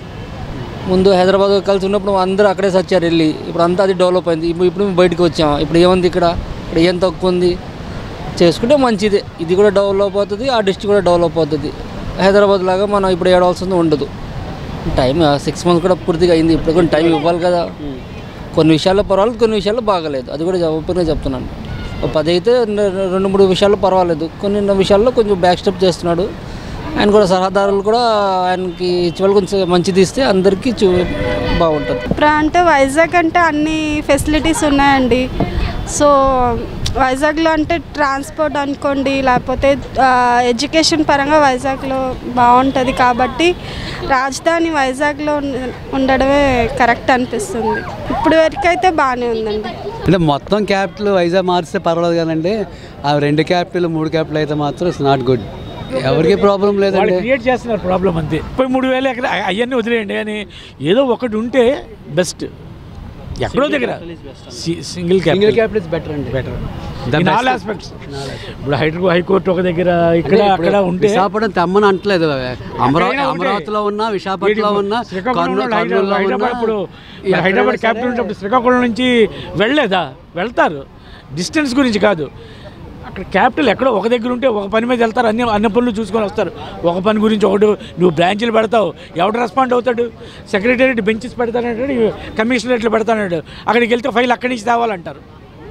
ముందు హైదరాబాద్ కలిసి ఉన్నప్పుడు అందరూ అక్కడే సచ్చారు వెళ్ళి ఇప్పుడు అంతా అది డెవలప్ అయింది ఇప్పుడు ఇప్పుడు మేము బయటకు వచ్చాం ఇప్పుడు ఏముంది ఇక్కడ ఇక్కడ ఏం తక్కువ ఉంది చేసుకుంటే మంచిదే ఇది కూడా డెవలప్ అవుతుంది ఆ డిస్ట్రిక్ట్ కూడా డెవలప్ అవుతుంది హైదరాబాద్ లాగా మనం ఇప్పుడు ఏడవలసింది ఉండదు టైం సిక్స్ మంత్స్ కూడా పూర్తిగా అయింది ఇప్పుడు కూడా టైం ఇవ్వాలి కదా కొన్ని విషయాల్లో పర్వాలేదు కొన్ని విషయాల్లో బాగలేదు అది కూడా ఓపెన్గా చెప్తున్నాను ఒక పది అయితే రె- రెండు మూడు విషయాల్లో పర్వాలేదు కొన్ని విషయాల్లో కొంచెం బ్యాక్ స్టెప్ చేస్తున్నాడు ఆయన కూడా సలహాదారులు కూడా ఆయనకి చివరి కొంచెం మంచిది ఇస్తే అందరికీ చూ బాగుంటుంది ఇప్పుడు అంటే వైజాగ్ అంటే అన్ని ఫెసిలిటీస్ ఉన్నాయండి సో వైజాగ్లో అంటే ట్రాన్స్పోర్ట్ అనుకోండి లేకపోతే ఆ, ఎడ్యుకేషన్ పరంగా వైజాగ్లో బాగుంటుంది కాబట్టి రాజధాని వైజాగ్లో ఉండ- ఉండడమే కరెక్ట్ అనిపిస్తుంది ఇప్పుడు వరకైతే బాగానే ఉందండి అంటే మొత్తం క్యాపిటల్ వైజాగ్ మారిస్తే పర్వాలేదు కానండి ఆ రెండు క్యాపిటల్ మూడు క్యాపిటల్ అయితే మాత్రం ఇట్స్ నాట్ గుడ్ ఎవరికి ప్రాబ్లం వాళ్ళు లేదండి క్రియేట్ చేస్తున్నారు ప్రాబ్లం అంతే ముప్పై మూడు వేలు ఎక్కడ అవన్నీ వదిలేయండి కానీ ఏదో ఒకటి ఉంటే బెస్ట్ ఎక్కడో దగ్గర సి- single capital single capital is better అండి better The in best. All aspects ఇప్పుడు హైడ్రో హైకోర్టు ఒక దగ్గర ఇక్కడ అంటే ఇప్పుడు అక్కడ ఉంటే విశాఖపట్నం తెమ్మని అంటలేదు అమరావతి ఎక్కడైనా ఒకటే. అమరావతిలో ఉన్నా విశాఖపట్నంలో ఉన్నా శ్రీకాకుళంలో కర్నూలు హైదరాబాద్ కర్నూలులో హైదరాబాద్ ఇప్పుడు ఉన్నా ఇప్పుడు హైదరాబాద్ క్యాపిటల్ ఉన్నప్పుడు శ్రీకాకుళం నుంచి వెళ్ళలేదా వెళ్తారు డిస్టెన్స్ గురించి కాదు అక్కడ క్యాపిటల్ ఎక్కడో ఒక దగ్గర ఉంటే ఒక పని మీద వెళ్తారు అన్ని అన్ని పనులు చూసుకొని వస్తారు ఒక పని గురించి ఒకటి నువ్వు బ్రాంచీలు పెడతావు ఎవడు రెస్పాండ్ అవుతాడు సెక్రటేరియట్ బెంచెస్ పెడతానంటాడు కమిషనరేట్లు పెడతానంటాడు అక్కడికి వెళ్తే ఫైల్ అక్కడి నుంచి తేవాలంటారు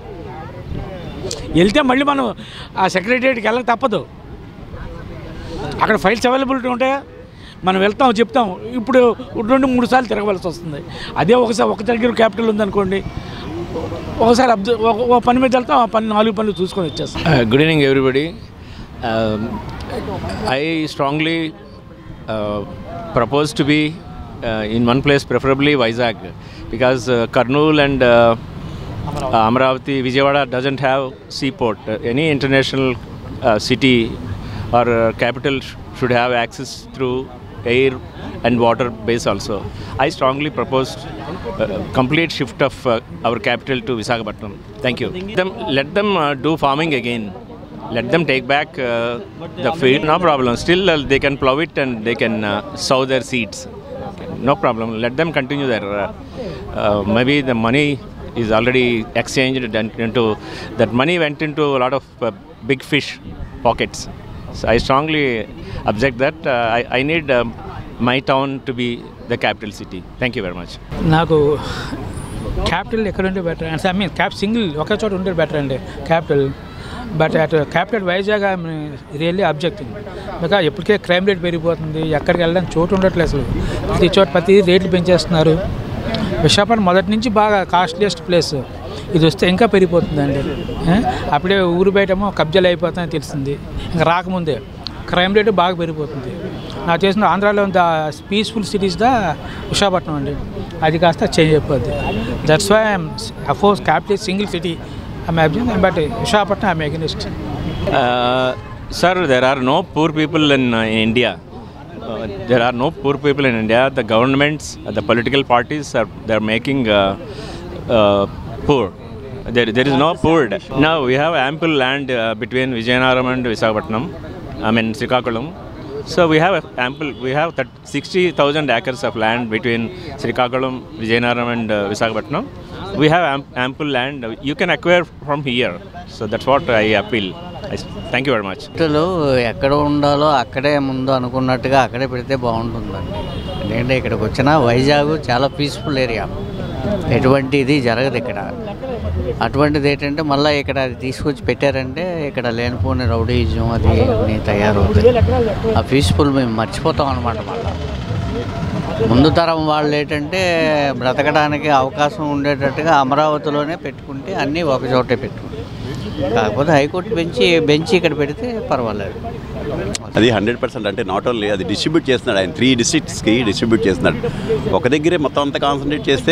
వెళ్తే మళ్ళీ మనం ఆ సెక్రటేరియట్కి వెళ్ళక తప్పదు అక్కడ ఫైల్స్ అవైలబిలిటీ ఉంటాయా మనం వెళ్తాం చెప్తాం ఇప్పుడు రెండు మూడు సార్లు తిరగవలసి వస్తుంది అదే ఒకసారి ఒక దగ్గర క్యాపిటల్ ఉందనుకోండి ఒకసారి అబ్జర్వ్ ఒక ఒక పని మీద వెళ్తాం ఆ పని నాలుగు పనులు చూసుకొని వచ్చేస్తాం Uh, good evening, everybody. Um, I strongly uh, propose to be uh, in one place, preferably Vizag, because uh, Karnool and uh, uh, Amravati, Vijayawada doesn't have seaport. Uh, any international uh, city or uh, capital sh- should have access through air and water base also. I strongly propose uh, complete shift of uh, our capital to Visakhapatnam. Thank you. Them, let them uh, do farming again. Let them take back uh, the field. No problem. Still, uh, they can plow it and they can uh, sow their seeds. No problem. Let them continue their. Uh, uh, maybe the money is already exchanged and into that money went into a lot of uh, big fish pockets. So I strongly object that. Uh, I, I need um, my town to be the capital city. Thank you very much. నాకు capital ఎక్కడ ఉంటే better అంటే I mean cap single ఒకే చోట ఉంటే better అండి capital but at capital Vizag really objecting because ఇప్పటికే crime rate పెరిగిపోతుంది ఎక్కడికి వెళ్ళడానికి చోటు ఉండట్లేదు అసలు ప్రతి చోట ప్రతి రేట్లు పెంచేస్తున్నారు విశాఖపట్నం మొదటి నుంచి బాగా కాస్ట్లీయెస్ట్ ప్లేస్ ఇది వస్తే ఇంకా పెరిగిపోతుందండి ఏ? అప్పుడే ఊరు బయటేమో కబ్జాలు అయిపోతాయని తెలిసింది ఇంకా రాకముందే క్రైమ్ రేటు బాగా పెరిగిపోతుంది నాకు తెలిసిన ఆంధ్రాలో the peaceful cities the Visakhapatnam అండి అది కాస్త చేంజ్ అయిపోద్ది దట్స్ వై అఫోర్స్ capital single city I'm object but Visakhapatnam I'm against Uh, sir, there are no poor people in, uh, in India. Uh, there are no poor people in India. The governments, uh, the political parties are they're making uh, uh, poor. There, there is no poor. Now we have ample land uh, between Vijayanaram and Visakhapatnam. I mean Srikakulam. So we have ample. We have that 60,000 acres of land between Srikakulam, Vijayanaram, and uh, Visakhapatnam. We have am- ample land. You can acquire from here. So that's what I appeal. Thank you very much capital ఎక్కడ ఉండాలో అక్కడే ముందు అనుకున్నట్టుగా అక్కడే పెడితే బాగుంటుందండి ఎందుకంటే ఇక్కడికి వచ్చిన వైజాగ్ చాలా పీస్ఫుల్ ఏరియా ఎటువంటి ఇది జరగదు ఇక్కడ అటువంటిది ఏంటంటే మళ్ళీ ఇక్కడ అది తీసుకొచ్చి పెట్టారంటే ఇక్కడ లేనిపోని రౌడీజం అది అన్నీ తయారవుతాయి ఆ పీస్ఫుల్ మేము మర్చిపోతాం అనమాట మళ్ళీ ముందు తరం వాళ్ళు ఏంటంటే బ్రతకడానికి అవకాశం ఉండేటట్టుగా అమరావతిలోనే పెట్టుకుంటే అన్నీ ఒక చోటే పెట్టుకుంటాం కాకపోతే హైకోర్టు బెంచి బెంచ్ ఇక్కడ పెడితే పర్వాలేదు అది హండ్రెడ్ పర్సెంట్ అంటే నాట్ ఓన్లీ అది డిస్ట్రిబ్యూట్ చేస్తున్నాడు ఆయన త్రీ డిస్ట్రిక్ట్స్కి డిస్ట్రిబ్యూట్ చేస్తున్నాడు ఒక దగ్గరే మొత్తం అంతా కాన్సన్ట్రేట్ చేస్తే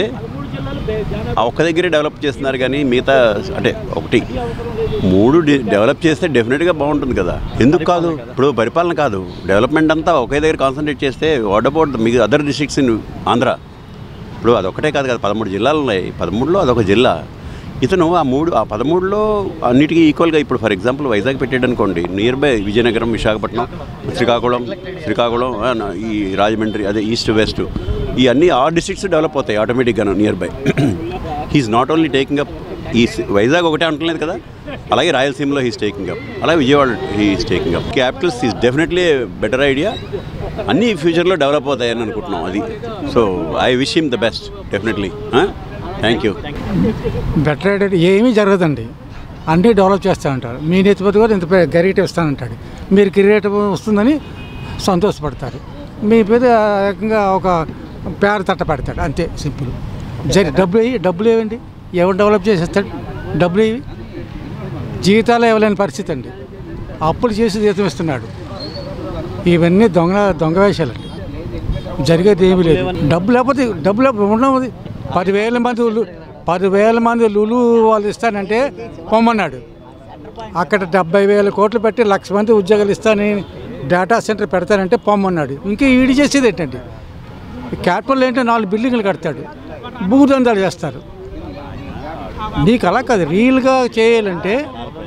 ఆ ఒక్క దగ్గరే డెవలప్ చేస్తున్నారు కానీ మిగతా అంటే ఒకటి మూడు డి- డెవలప్ చేస్తే డెఫినెట్గా బాగుంటుంది కదా ఎందుకు కాదు ఇప్పుడు పరిపాలన కాదు డెవలప్మెంట్ అంతా ఒకే దగ్గర కాన్సన్ట్రేట్ చేస్తే వాట్ అబౌట్ మిగతా అదర్ డిస్ట్రిక్ట్స్ ఇన్ ఆంధ్ర ఇప్పుడు అదొకటే కాదు కదా పదమూడు జిల్లాలు ఉన్నాయి పదమూడులో అదొక జిల్లా ఇతను ఆ మూడు ఆ పదమూడులో అన్నిటికీ ఈక్వల్గా ఇప్పుడు ఫర్ ఎగ్జాంపుల్ వైజాగ్ పెట్టాడు అనుకోండి నియర్ బై విజయనగరం విశాఖపట్నం శ్రీకాకుళం శ్రీకాకుళం ఆ, నా- ఈ రాజమండ్రి అదే ఈస్ట్ వెస్ట్ ఈ అన్ని ఆ డిస్ట్రిక్ట్స్ డెవలప్ అవుతాయి ఆటోమేటిక్గా near by he's not only taking up ఈ సి- వైజాగ్ ఒకటే అంటలేదు కదా అలాగే రాయలసీమలో హీస్ టేకింగ్ అప్ అలాగే Vijayawada he's taking up capitals is definitely better idea అన్నీ ఫ్యూచర్లో డెవలప్ అవుతాయని అనుకుంటున్నాం అది so I wish him the best definitely thank you better అయితే ఏమీ జరగదండి అన్నీ డెవలప్ చేస్తూ ఉంటారు మీ నెత్తిపోతే కూడా ఇంత పెద్ద గరీట ఇస్తానంటాడు మీరు కిరీటం వస్తుందని సంతోషపడతారు మీ మీద ఏకంగా ఒక పేర తట్ట పెడతాడు అంతే సింపుల్ జరి డబ్బులు ఇవి డబ్బులు ఏవండి ఎవరు డెవలప్ చేసేస్తాడు డబ్బులు ఇవి జీవితాలు ఇవ్వలేని పరిస్థితి అండి అప్పులు చేసి జీతం ఇస్తున్నాడు ఇవన్నీ దొంగ దొంగ వేషాలండి జరిగేది ఏమీ లేదు డబ్బు లేకపోతే డబ్బు లేకపోతే ఉండదు పదివేల మంది లు- పదివేల మంది లులు వాళ్ళు ఇస్తానంటే పొమ్మన్నాడు అక్కడ డెబ్బై వేల కోట్లు పెట్టి లక్ష మంది ఉద్యోగాలు ఇస్తానని డేటా సెంటర్ పెడతానంటే పొమ్మన్నాడు ఇంకా ఈడి చేసేది ఏంటండి ఈ క్యాపిటల్ ఏంటంటే నాలుగు బిల్డింగ్లు కడతాడు భూదందాలు చేస్తారు నీకు అలా కాదు రియల్గా చేయాలంటే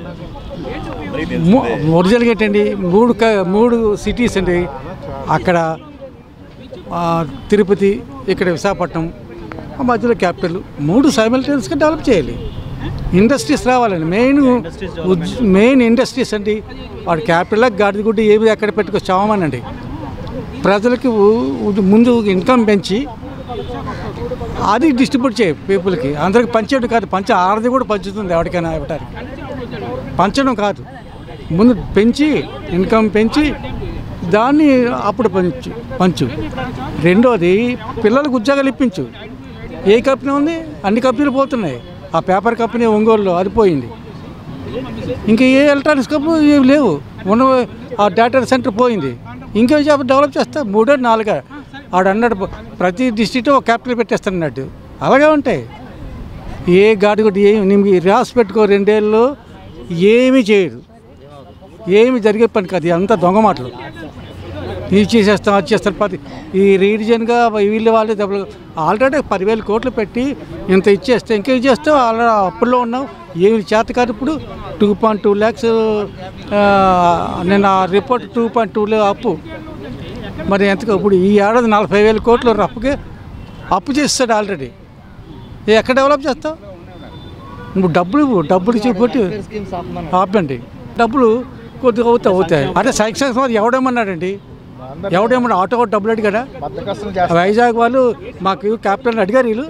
ము- ఒరిజినల్గా ఏంటండి మూడు క- మూడు సిటీస్ అండి అక్కడ ఆ, తిరుపతి ఇక్కడ విశాఖపట్నం ఆ మధ్యలో క్యాపిటల్ మూడు సైమల్టేనియస్గా డెవలప్ చేయాలి ఇండస్ట్రీస్ రావాలండి మెయిన్ ఉద్- మెయిన్ ఇండస్ట్రీస్ అండి వాడు క్యాపిటల్ గాడిద గుడ్డి ఏవి ఎక్కడ పెట్టుకొచ్చి చావమనండి ప్రజలకి ఉ- ఉ- ముందు ఇన్కమ్ పెంచి అది డిస్ట్రిబ్యూట్ చేయ పీపుల్కి అందరికి పంచేయడం కాదు పంచ ఆడది కూడా పంచుతుంది ఎవరికైనా ఇవ్వటానికి పంచడం కాదు ముందు పెంచి ఇన్కమ్ పెంచి దాన్ని అప్పుడు పంచు పంచు రెండోది పిల్లలకు ఉద్యోగాలు ఇప్పించు ఏ కంపెనీ ఉంది అన్ని కంపెనీలు పోతున్నాయి ఆ పేపర్ కంపెనీ ఒంగోలులో అది పోయింది ఇంకా ఏ ఎలక్ట్రానిక్స్ కంపెనీ ఏవి లేవు ఉన్న ఆ డేటా సెంటర్ పోయింది ఇంకేం చేప డెవలప్ చేస్తా మూడో నాలుగా ఆడు అన్నాడు ప్రతి డిస్ట్రిక్ట్ ఒక క్యాపిటల్ పెట్టేస్తానన్నట్టు అలాగే ఉంటాయి ఏ గాడి కూడా ఏమి నిమ్కి రాసి పెట్టుకో రెండేళ్ళు ఏమీ చేయదు ఏమి జరిగే పని కాదు అంతా దొంగ మాటలు ఇది చేసేస్తాం అది చేస్తాం పది ఈ రీజన్గా వీళ్ళు వాళ్ళు దెబ్బలు ఆల్రెడీ పదివేల కోట్లు పెట్టి ఇంత ఇచ్చేస్తే ఇంకేం చేస్తాం ఆల్రెడీ అప్పుల్లో ఉన్నాం ఏమి చేత కాదు ఇప్పుడు టూ పాయింట్ టూ ల్యాక్స్ నేను ఆ రిపోర్ట్ టూ పాయింట్ టూలో అప్పు మరి ఎంతకు ఇప్పుడు ఈ ఏడాది నలభై వేల కోట్లు అప్పుకే అప్పు చేస్తాడు ఆల్రెడీ ఎక్కడ డెవలప్ చేస్తావు నువ్వు డబ్బులు ఇవ్వు. డబ్బులు చెప్పి ఆపండి డబ్బులు కొద్దిగా అవుతాయి అవుతాయి అంటే సైక్షన్ ఎవడేమన్నాడండి ఎవడేమన్నా ఆటో కూడా డబ్బులు అడిగాడా వైజాగ్ వాళ్ళు మాకు క్యాపిటల్ అడిగారు వీళ్ళు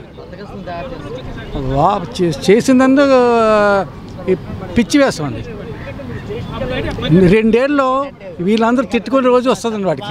వా చే- చేసిందందుకు ఈ పిచ్చి వేస్తామండి రెండేళ్ళు వీళ్ళందరూ తిట్టుకునే రోజు వస్తుందండి వాడికి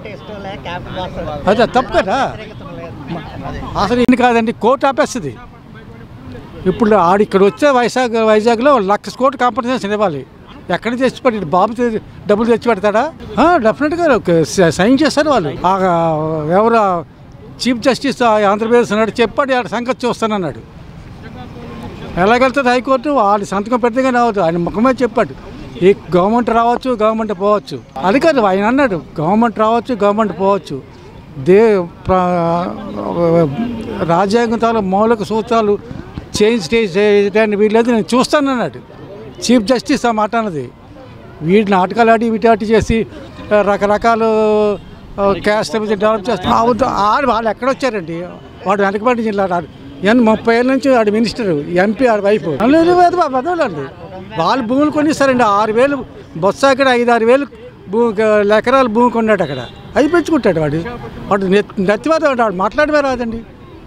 అదే తప్పు కదా అసలు ఇన్ని కాదండి కోర్టు ఆపేస్తుంది ఇప్పుడు ఆడు ఇక్కడ వచ్చే వైజాగ్ వైజాగ్లో లక్ష కోట్లు కాంపన్సేషన్ ఇవ్వాలి ఎక్కడ నుంచి తెచ్చి పెట్టి బాబు తె- డబ్బులు తెచ్చి పెడతాడా ఆ, డెఫినెట్గా ఒక స- సైన్ చేస్తారు వాళ్ళు ఆ, ఎవరు చీఫ్ జస్టిస్ ఆ ఆంధ్రప్రదేశ్ అన్నాడు చెప్పాడు ఆడ సంగతి చూస్తానన్నాడు ఎలాగెళ్తుంది హైకోర్టు వాళ్ళు సంతకం పెడితే కానీ అవ్వదు ఆయన ముఖమే చెప్పాడు ఈ గవర్నమెంట్ రావచ్చు గవర్నమెంట్ పోవచ్చు అది కాదు ఆయన అన్నాడు గవర్నమెంట్ రావచ్చు గవర్నమెంట్ పోవచ్చు దే ప్ర- రాజ్యాంగం తాలూ మౌలిక సూత్రాలు చేంజ్ చేయడానికి వీళ్ళది నేను చూస్తానన్నాడు చీఫ్ జస్టిస్ ఆ మాట అన్నది వీటి నాటకాలు ఆడి వీటి ఆటి చేసి ఆ, రకరకాలు క్యాస్ట్ మీద డెవలప్ చేస్తాం ఆడు వాళ్ళు ఎక్కడ వచ్చారండి వాడు వెనకబడి జిల్లా ఆడు ఎంత ముప్పై ఏళ్ళ నుంచి ఆడు మినిస్టర్ ఎంపీ ఆడ వైపు లేదు లేదు పదవులండి వాళ్ళు భూములు కొనిస్తారండి ఆరు వేలు బొత్స అక్కడ ఐదు ఆరు వేలు భూ ఎకరాల భూమి కొన్నాడు అక్కడ అది పెంచుకుంటాడు వాడు వాడు నెత్- నెత్తివాద వాడు మాట్లాడమే రాదండి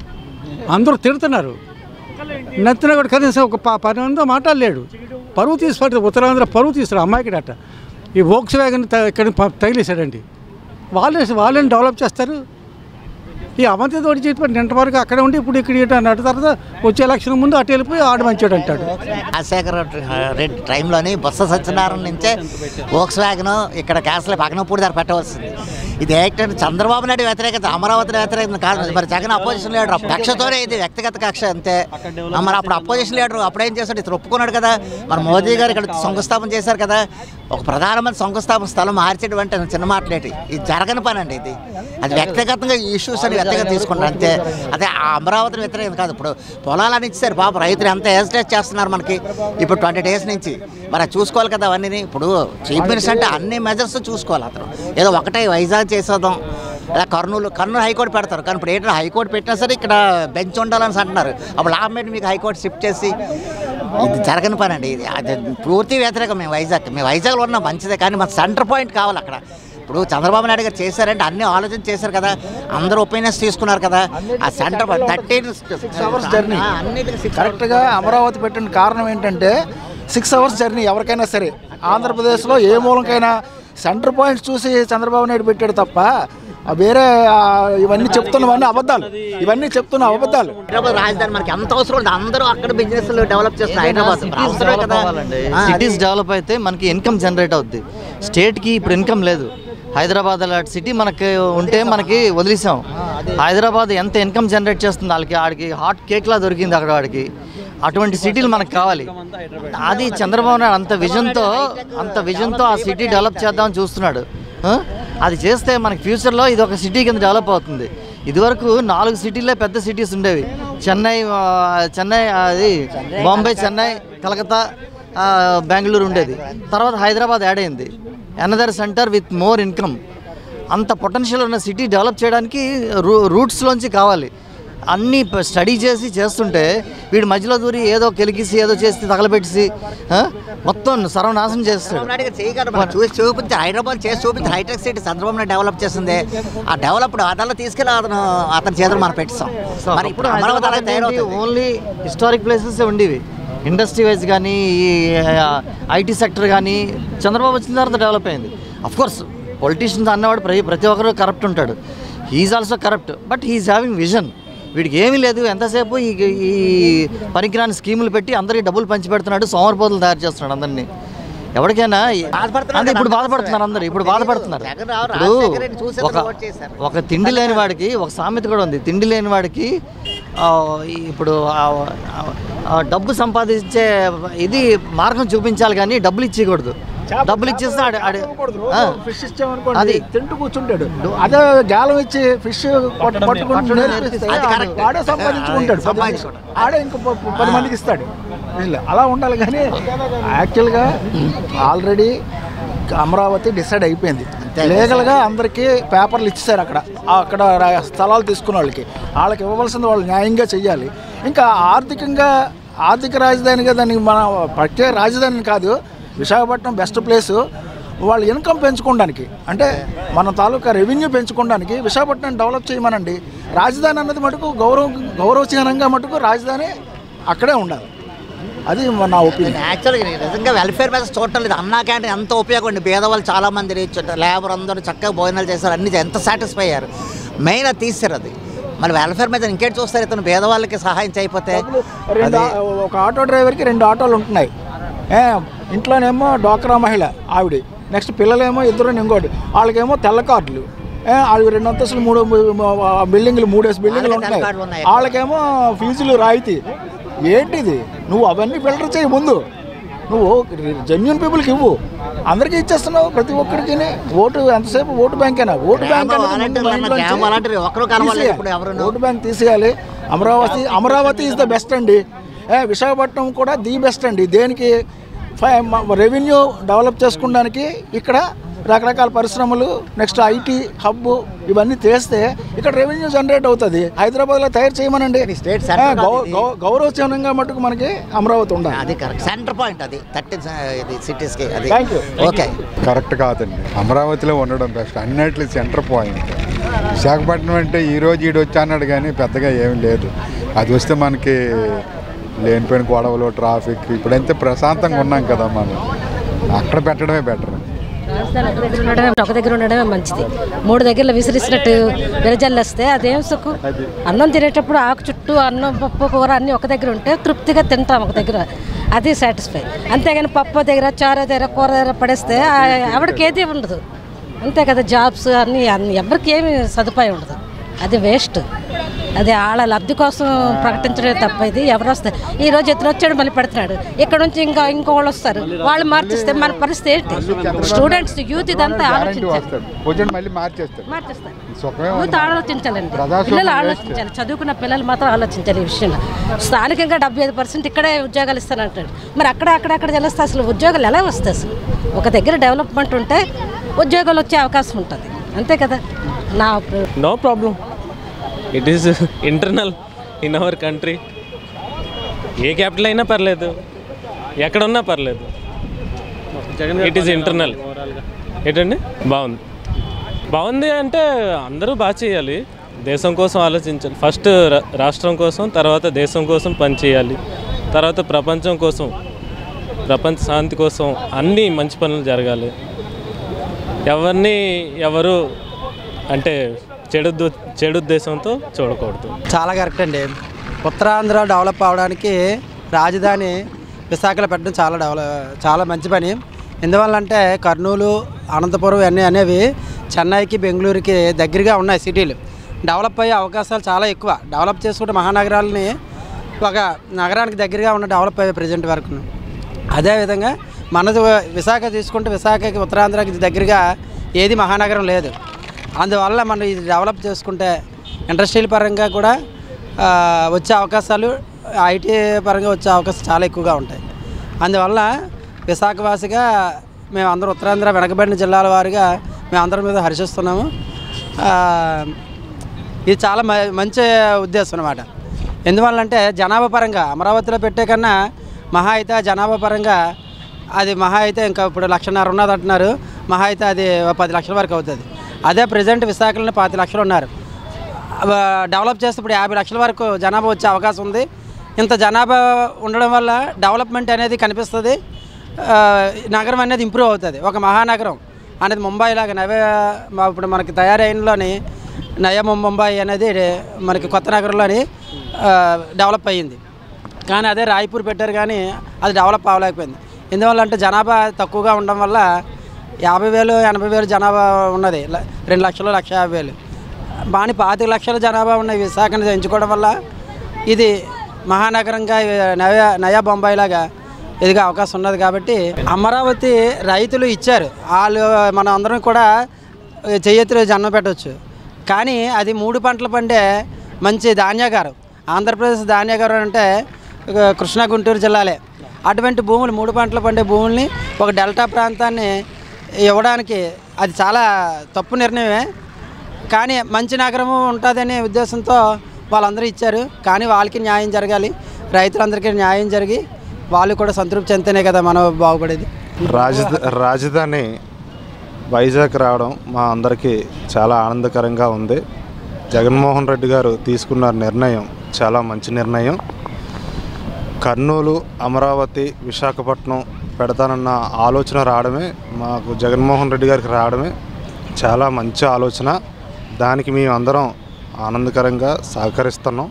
అందరూ తిడుతున్నారు నెత్తిన కూడా కనీసం ఒక ప- పని ఉందో మాట్లాడలేడు పరువు తీసి ఉత్తరాంధ్ర పరువు తీస్తారు అమ్మాయికి అట్ట ఈ వోక్స్ వ్యాగన్ త- ఇక్కడ ప- తగిలేశాడండి వాళ్ళే వాళ్ళని డెవలప్ చేస్తారు ఈ అవంతి తోటి చెప్పి నింట వరకు అక్కడ ఉండి ఇప్పుడు ఇక్కడ ఇటు అన్నట్టు తర్వాత వచ్చే ఎలక్షన్ ముందు అటు వెళ్ళిపోయి ఆడు మంచోడు అంటాడు రాజశేఖర రెడ్డి టైంలోని బొత్స సత్యనారాయణ నుంచే వోక్స్ వ్యాగన్ ఇక్కడ క్యాన్సల్ పక్కనపూడి దగ్గర పెట్టవలసింది ఇది ఏంటంటే చంద్రబాబు నాయుడు వ్యతిరేకత అమరావతి వ్యతిరేకత కాదు మరి జగన్ అపోజిషన్ లీడర్ కక్షతోనే ఇది వ్యక్తిగత కక్ష అంతే ఆ, మరి అప్పుడు అపోజిషన్ లీడర్ అప్పుడేం చేశాడు ఇతను ఒప్పుకున్నాడు కదా మరి మోదీ గారు ఇక్కడ శంకుస్థాపన చేశారు కదా ఒక ప్రధానమంత్రి శంకుస్థాపన స్థలం మార్చేయడం అంటే చిన్న మాటలేటి ఇది జరగని పని అండి ఇది అది వ్యక్తిగతంగా ఇష్యూస్ అని వ్యక్తిగత తీసుకుంటారు అంతే అదే ఆ అమరావతిని వ్యతిరేకత కాదు ఇప్పుడు పొలాలని ఇచ్చారు పాప రైతులు ఎంత హెసిటేట్ చేస్తున్నారు మనకి ఇప్పుడు ట్వంటీ డేస్ నుంచి మరి అది చూసుకోవాలి కదా అవన్నీ ఇప్పుడు చీఫ్ మినిస్టర్ అంటే అన్ని మెజర్స్ చూసుకోవాలి అతను ఏదో ఒకటే వైజాగ్ చేసేద్దాం ఇలా కర్నూలు కర్నూలు హైకోర్టు పెడతారు కానీ ఇప్పుడు ఏంటంటే హైకోర్టు పెట్టినా సరే ఇక్కడ బెంచ్ ఉండాలని అంటున్నారు అప్పుడు లాభం ఏంటి మీకు హైకోర్టు షిఫ్ట్ చేసి ఇది జరగని పని అండి ఇది అది పూర్తి వ్యతిరేకం మేము వైజాగ్ మేము వైజాగ్లో ఉన్న మంచిదే కానీ మన సెంటర్ పాయింట్ కావాలి అక్కడ ఇప్పుడు చంద్రబాబు నాయుడు గారు చేశారంటే అన్ని ఆలోచన చేశారు కదా అందరూ ఒపీనియన్స్ తీసుకున్నారు కదా ఆ centre thirteen six hours journey కరెక్ట్గా అమరావతి పెట్టిన కారణం ఏంటంటే సిక్స్ అవర్స్ జర్నీ ఎవరికైనా సరే ఆంధ్రప్రదేశ్లో ఏ మూలంకైనా సెంటర్ పాయింట్స్ చూసి చంద్రబాబు నాయుడు పెట్టాడు తప్ప ఆ వేరే ఆ, ఇవన్నీ చెప్తున్నవన్నీ అబద్ధాలు ఇవన్నీ చెప్తున్న అబద్ధాలు హైదరాబాద్ రాజధాని మనకి ఎంత అవసరం ఉంది అందరూ అక్కడ బిజినెస్ డెవలప్ చేస్తున్నారు హైదరాబాద్ అవసరమే కదా ఆ, అది- సిటీస్ డెవలప్ అయితే మనకి ఇన్కమ్ జనరేట్ అవుద్ది స్టేట్కి ఇప్పుడు ఇన్కమ్ లేదు హైదరాబాద్ అలాంటి సిటీ మనకి ఉంటే మనకి వదిలేసాం హైదరాబాద్ ఎంత ఇన్కమ్ జనరేట్ చేస్తుంది వాళ్ళకి ఆడికి హాట్ కేక్లా దొరికింది అక్కడ వాడికి అటువంటి సిటీలు మనకు కావాలి అది చంద్రబాబు నాయుడు అంత విజన్తో అంత విజన్తో ఆ సిటీ డెవలప్ చేద్దామని చూస్తున్నాడు ఆ? అది చేస్తే మనకి ఫ్యూచర్లో ఇది ఒక సిటీ కింద డెవలప్ అవుతుంది ఇదివరకు నాలుగు సిటీలే పెద్ద సిటీస్ ఉండేవి చెన్నై ఆ, చెన్నై అది బాంబే చెన్నై కలకత్తా ఆ, బెంగళూరు ఉండేది తర్వాత హైదరాబాద్ యాడ్ అయింది another centre with more income అంత పొటెన్షియల్ ఉన్న సిటీ డెవలప్ చేయడానికి రూ రూట్స్లోంచి కావాలి అన్నీ ప- స్టడీ చేసి చేస్తుంటే వీడు మధ్యలో దూరి ఏదో కెలికిసి ఏదో చేసి తగలబెట్టేసి ఆ, మొత్తం సర్వనాశనం చేస్తాడు చంద్రబాబు నాయుడు గారు చేయగలరు మనం చూసి చూపించి హైదరాబాద్ చేసి చూపించి hitech city Chandrababu Naidu develop చేస్తుంది ఆ డెవలప్డ్ అదల్లో తీసుకెళ్ళి అతను అతని చేతులు మనం పెట్టిస్తాం మరి ఇప్పుడు అమరావతి అలాగే తయారవుతుంది ఓన్లీ హిస్టారిక్ ప్లేసెస్ ఉండేవి ఇండస్ట్రీ వైజ్ కానీ ఈ ఐటీ సెక్టర్ కానీ చంద్రబాబు వచ్చిన తర్వాత డెవలప్ అయింది కోర్స్ పొలిటీషియన్స్ అన్నవాడు ప్రతి ప్రతి ఒక్కరు కరప్ట్ ఉంటాడు he's also corrupt but he's having vision వీడికి ఏమీ లేదు ఎంతసేపు ఈ ఈ పనికిరాని స్కీములు పెట్టి అందరికీ డబ్బులు పంచి పెడుతున్నాడు సోమరిపోతులు తయారు చేస్తున్నాడు అందరినీ ఎవరికైనా అంటే ఇప్పుడు బాధపడుతున్నారు అందరు ఇప్పుడు బాధపడుతున్నారు జగన్ రావు, ఇప్పుడు రాజశేఖర రెడ్డి చూసి ఒక ఓట్ చేశారు. ఒక తిండి లేని వాడికి ఒక సామెత కూడా ఉంది తిండి లేని వాడికి ఆ, ఇప్పుడు ఆ- ఆ- ఆ డబ్బు సంపాదించే ఇది మార్గం చూపించాలి కానీ డబ్బులు ఇచ్చేయకూడదు డబ్బులు ఇచ్చేస్తే ఆడు- ఆడు- ఆ, ఫిష్ ఇచ్చామనుకోండి అది. తింటూ కూర్చుంటాడు అదే గాలం ఇచ్చి ఫిష్ పట్టుకుని నేర్పిస్తే అది correct. వాడే సంపాదించుకుంటాడు పది మంది. ఆడే ఇంకో ప- ప- పది మందికి ఇస్తాడు వీళ్ళు అలా ఉండాలి కానీ యాక్చువల్గా ఆల్రెడీ అమరావతి డిసైడ్ అయిపోయింది లీగల్గా అందరికీ పేపర్లు ఇచ్చేసారు అక్కడ అక్కడ రా- స్థలాలు తీసుకున్న వాళ్ళకి వాళ్ళకి ఇవ్వవలసింది వాళ్ళు న్యాయంగా చెయ్యాలి ఇంకా ఆర్థికంగా ఆర్థిక రాజధానిగా దానికి మన ప్రత్యేక రాజధాని కాదు విశాఖపట్నం బెస్ట్ ప్లేసు వాళ్ళ ఇన్కమ్ పెంచుకోవడానికి అంటే మన తాలూకా రెవెన్యూ పెంచుకోవడానికి విశాఖపట్నం డెవలప్ చేయమనండి రాజధాని అన్నది మటుకు గౌరవ గౌరవచీనంగా మటుకు రాజధాని అక్కడే ఉండాలి అది నా ఒపీనియన్ యాక్చువల్గా నిజంగా వెల్ఫేర్ మెసేజ్ చూడటం లేదు అన్నా క్యాంటీన్ ఎంత ఉపయోగం అండి పేదవాళ్ళు చాలా మంది రీచ్ లేబర్ అందరూ చక్కగా భోజనాలు చేశారు అన్ని ఎంత సాటిస్ఫై అయ్యారు మెయిన్ అది తీస్తారు అది మరి వెల్ఫేర్ మీద ఇంకేం చూస్తారు ఇతను పేదవాళ్ళకి సహాయం చేయకపోతే రెండు ఆ- ఒక ఆటో డ్రైవర్కి రెండు ఆటోలు ఉంటున్నాయి ఏ, ఇంట్లోనేమో డోక్రా మహిళ ఆవిడ నెక్స్ట్ పిల్లలేమో ఇద్దరు ఇంకోటి వాళ్ళకేమో తెల్ల కార్డులు ఏ, వాళ్ళకి రెండు అంతస్తులు మూడు బిల్డింగ్లు మూడేసి బిల్డింగ్లు వాళ్ళకి తెల్ల ఉంటున్నాయి కార్డులు ఉన్నాయి. వాళ్ళకేమో ఫీజులు రాయితీ ఏంటిది నువ్వు అవన్నీ ఫిల్టర్ చేయి ముందు నువ్వు జెన్యున్ పీపుల్కి ఇవ్వు అందరికీ ఇచ్చేస్తున్నావు ప్రతి ఒక్కరికి ఓటు ఎంతసేపు ఓటు బ్యాంకేనా ఓటు బ్యాంక్ గ్రామ అనేది ముందు వాలంటీర్లు అన్న మైండ్లోంచి గ్రామ వాలంటీర్లు ఒక్కరు కనబడలేదు తీసేయాలి. ఇప్పుడు ఎవరును. ఓటు బ్యాంక్ తీసేయాలి Amaravati Amaravati is the best అండి ఏ, విశాఖపట్నం కూడా ది బెస్ట్ అండి దేనికి రెవెన్యూ డెవలప్ చేసుకోవడానికి ఇక్కడ రకరకాల పరిశ్రమలు నెక్స్ట్ ఐటీ హబ్ ఇవన్నీ తెస్తే ఇక్కడ రెవెన్యూ జనరేట్ అవుతుంది హైదరాబాద్లో తయారు చేయమనండి స్టేట్ ఆ, సెంటర్ గౌ- గౌ- గౌరవచనంగా మటుకు మనకి అమరావతి ఉండాలి అది కరెక్ట్ సెంటర్ పాయింట్ అది థర్టీన్ ఇది సిటీస్కి అది Thank you. ఓకే కరెక్ట్ కాదండి అమరావతిలో ఉండడం బెస్ట్ అన్నిటి సెంటర్ పాయింట్ విశాఖపట్నం అంటే ఈ రోజు ఈడు వచ్చి అన్నాడు కానీ పెద్దగా ఏమీ లేదు అది వస్తే మనకి లేనిపోయిన గొడవలు ట్రాఫిక్ ఇప్పుడైతే ప్రశాంతంగా ఉన్నాం కదా మనం అక్కడ పెట్టడమే బెటర్ రాజధాని ఒక దగ్గర ఉండడమే ఒక దగ్గర ఉండడమే మంచిది మూడు దగ్గరలో విసిరిసినట్టు వెలజల్లేస్తే అదేం సుఖం అన్నం తినేటప్పుడు ఆకు చుట్టూ అన్నం పప్పు కూర అన్నీ ఒక దగ్గర ఉంటే తృప్తిగా తింటాం ఒక దగ్గర అది సాటిస్ఫై అంతేగాని పప్పు దగ్గర చారు దగ్గర కూర దగ్గర పడేస్తే ఆ- ఎవరికి ఏది ఉండదు అంతే కదా జాబ్స్ అన్నీ అన్ని ఎవరికి ఏమి సదుపాయం ఉండదు అది వేస్ట్ అది వాళ్ళ లబ్ధి కోసం ప్రకటించడమే తప్ప ఇది ఎవరు వస్తారు ఈ రోజు ఇతను వచ్చాడు మళ్ళీ పెడుతున్నాడు ఇక్కడ నుంచి ఇంకా ఇంకో వాళ్ళు వస్తారు వాళ్ళు మార్చిస్తే మన పరిస్థితి ఏంటి స్టూడెంట్స్ యూత్ ఇదంతా గ్యారంటీ ఆలోచించాలి వస్తాడు కొంచెం మళ్ళీ మార్చేస్తాడు మార్చేస్తారు సుఖమే యూత్ ఉంది. ఆలోచించాలండి ప్రజాస్వామ్యం పిల్లలు waste. ఆలోచించాలి చదువుకున్న పిల్లలు మాత్రం ఆలోచించాలి ఈ విషయంలో స్థానికంగా డెబ్బై ఐదు పర్సెంట్ ఇక్కడే ఉద్యోగాలు ఇస్తానంటాడు మరి అక్కడ అక్కడ అక్కడ తెలిస్తే అసలు ఉద్యోగాలు ఎలా వస్తాయి అసలు ఒక దగ్గర డెవలప్మెంట్ ఉంటే ఉద్యోగాలు వచ్చే అవకాశం ఉంటుంది అంతే కదా నా అభిప్రాయం. No problem it is internal in our country a capital అయినా పర్లేదు ఎక్కడున్నా పర్లేదు ఇట్ ఈస్ ఇంటర్నల్ ఏంటండి బాగుంది బాగుంది అంటే అందరూ బాగా చేయాలి దేశం కోసం ఆలోచించాలి ఫస్ట్ రా- రాష్ట్రం కోసం తర్వాత దేశం కోసం పనిచేయాలి తర్వాత ప్రపంచం కోసం ప్రపంచ శాంతి కోసం అన్నీ మంచి పనులు జరగాలి ఎవరిని ఎవరు అంటే చెడు దు- చెడు ఉద్దేశంతో చూడకూడదు చాలా కరెక్ట్ అండి ఉత్తరాంధ్ర డెవలప్ అవడానికి రాజధాని విశాఖలో పెట్టడం చాలా డెవలప్ చాలా మంచి పని ఎందువల్లంటే కర్నూలు అనంతపురం అన్నీ అనేవి చెన్నైకి బెంగళూరుకి దగ్గరగా ఉన్నాయి సిటీలు డెవలప్ అయ్యే అవకాశాలు చాలా ఎక్కువ డెవలప్ చేసుకుంటే మహానగరాలని ఒక నగరానికి దగ్గరగా ఉన్న డెవలప్ అయ్యే ప్రజెంట్ వరకు అదేవిధంగా మనది విశాఖ తీసుకుంటే విశాఖకి ఉత్తరాంధ్రకి దగ్గరగా ఏది మహానగరం లేదు అందువల్ల మనం ఇది డెవలప్ చేసుకుంటే ఇండస్ట్రియల్ పరంగా కూడా ఆ, వచ్చే అవకాశాలు ఐటీ పరంగా వచ్చే అవకాశాలు చాలా ఎక్కువగా ఉంటాయి అందువల్ల విశాఖవాసిగా మేము అందరం ఉత్తరాంధ్ర వెనకబడిన జిల్లాల వారిగా మేము అందరం మీద హర్షిస్తున్నాము ఆ, ఇది చాలా మ- మంచి ఉద్దేశం అనమాట ఎందువల్లంటే జనాభా పరంగా అమరావతిలో పెట్టే కన్నా మహా అయితే ఆ జనాభా పరంగా అది మహా అయితే ఇంకా ఇప్పుడు లక్షన్నర ఉన్నది అంటున్నారు మహా అయితే అది ఓ పది లక్షల వరకు అవుతుంది అదే ప్రజెంట్ విశాఖలోనే పాతి లక్షలు ఉన్నారు ఆ, డెవలప్ చేస్తే ఇప్పుడు యాభై లక్షల వరకు జనాభా వచ్చే అవకాశం ఉంది ఇంత జనాభా ఉండడం వల్ల డెవలప్మెంట్ అనేది కనిపిస్తుంది ఆ, నగరం అనేది ఇంప్రూవ్ అవుతుంది ఒక మహానగరం అనేది ముంబై లాగా నవే మా- ఇప్పుడు మనకి తయారైనలోని నయ ముంబై అనేది మనకి కొత్త నగరంలోని ఆ, డెవలప్ అయ్యింది కానీ అదే రాయ్పూర్ పెట్టారు కానీ అది డెవలప్ అవ్వలేకపోయింది ఎందువల్ల అంటే జనాభా తక్కువగా ఉండడం వల్ల యాభై వేలు ఎనభై వేలు జనాభా ఉన్నది ల- రెండు లక్షలు లక్ష యాభై వేలు బాని పాతిక లక్షల జనాభా ఉన్న ఈ విశాఖను ఎంచుకోవడం వల్ల ఇది మహానగరంగా నయ నయా బొంబాయి లాగా ఎదిగే అవకాశం ఉన్నది కాబట్టి అమరావతి రైతులు ఇచ్చారు వాళ్ళు మనం అందరం కూడా చెయ్యెత్తులు జన్మ పెట్టవచ్చు కానీ అది మూడు పంటలు పండే మంచి ధాన్యాగారం ఆంధ్రప్రదేశ్ ధాన్యాగారం అంటే ఇక కృష్ణా గుంటూరు జిల్లాలే అటువంటి భూములు మూడు పంటలు పండే భూముల్ని ఒక డెల్టా ప్రాంతాన్ని ఇవ్వడానికి అది చాలా తప్పు నిర్ణయమే కానీ మంచి నగరము ఉంటుందనే ఉద్దేశంతో వాళ్ళందరూ ఇచ్చారు కానీ వాళ్ళకి న్యాయం జరగాలి రైతులందరికీ న్యాయం జరిగి వాళ్ళు కూడా సంతృప్తి చెందితేనే కదా మనం బాగుపడేది రాజధా రాజధాని వైజాగ్ రావడం మా అందరికీ చాలా ఆనందకరంగా ఉంది జగన్మోహన్ రెడ్డి గారు తీసుకున్న నిర్ణయం చాలా మంచి నిర్ణయం కర్నూలు అమరావతి విశాఖపట్నం పెడతానన్న ఆలోచన రావడమే మాకు జగన్మోహన్ రెడ్డి గారికి రావడమే చాలా మంచి ఆలోచన దానికి మేము అందరం ఆనందకరంగా సహకరిస్తున్నాం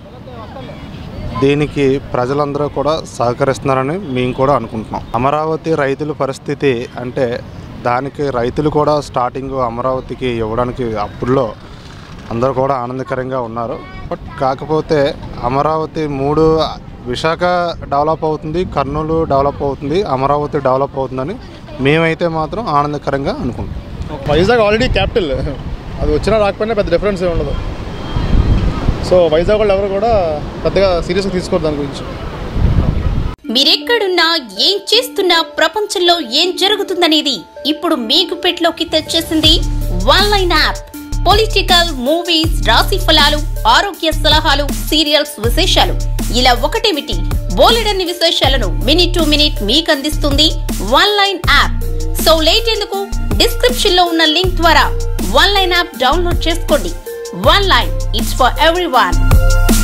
దీనికి ప్రజలందరూ కూడా సహకరిస్తున్నారని మేము కూడా అనుకుంటున్నాం అమరావతి రైతుల పరిస్థితి అంటే దానికి రైతులు కూడా స్టార్టింగ్ అమరావతికి ఇవ్వడానికి అప్పుడులో అందరూ కూడా ఆనందకరంగా ఉన్నారు బట్ కాకపోతే అమరావతి మూడు విశాఖ డెవలప్ అవుతుంది కర్నూలు డెవలప్ అవుతుంది అమరావతి డెవలప్ అవుతుందని మేమైతే మాత్రం ఆనందకరంగా అనుకుంటాం వైజాగ్ ఆల్రెడీ క్యాపిటల్ అది వచ్చినా రాకపోయినా పెద్ద డిఫరెన్స్ ఏమి ఉండదు సో వైజాగ్ వాళ్ళు ఎవరు కూడా పెద్దగా సీరియస్గా తీసుకోరు దాని గురించి మీరెక్కడున్నా ఏం చేస్తున్నా ప్రపంచంలో ఏం జరుగుతుందనేది ఇప్పుడు మీ గుప్పెట్లోకి తెచ్చేసింది one line app political movies రాశి ఫలాలు ఆరోగ్య సలహాలు సీరియల్స్ విశేషాలు ఇలా ఒకటేమిటి బోలెడన్ని విశేషాలను మినిట్ టు మినిట్ మీకు అందిస్తుంది one line app so late ఎందుకు డిస్క్రిప్షన్ లో ఉన్న లింక్ ద్వారా వన్ లైన్ యాప్ డౌన్లోడ్ చేసుకోండి one line it's for every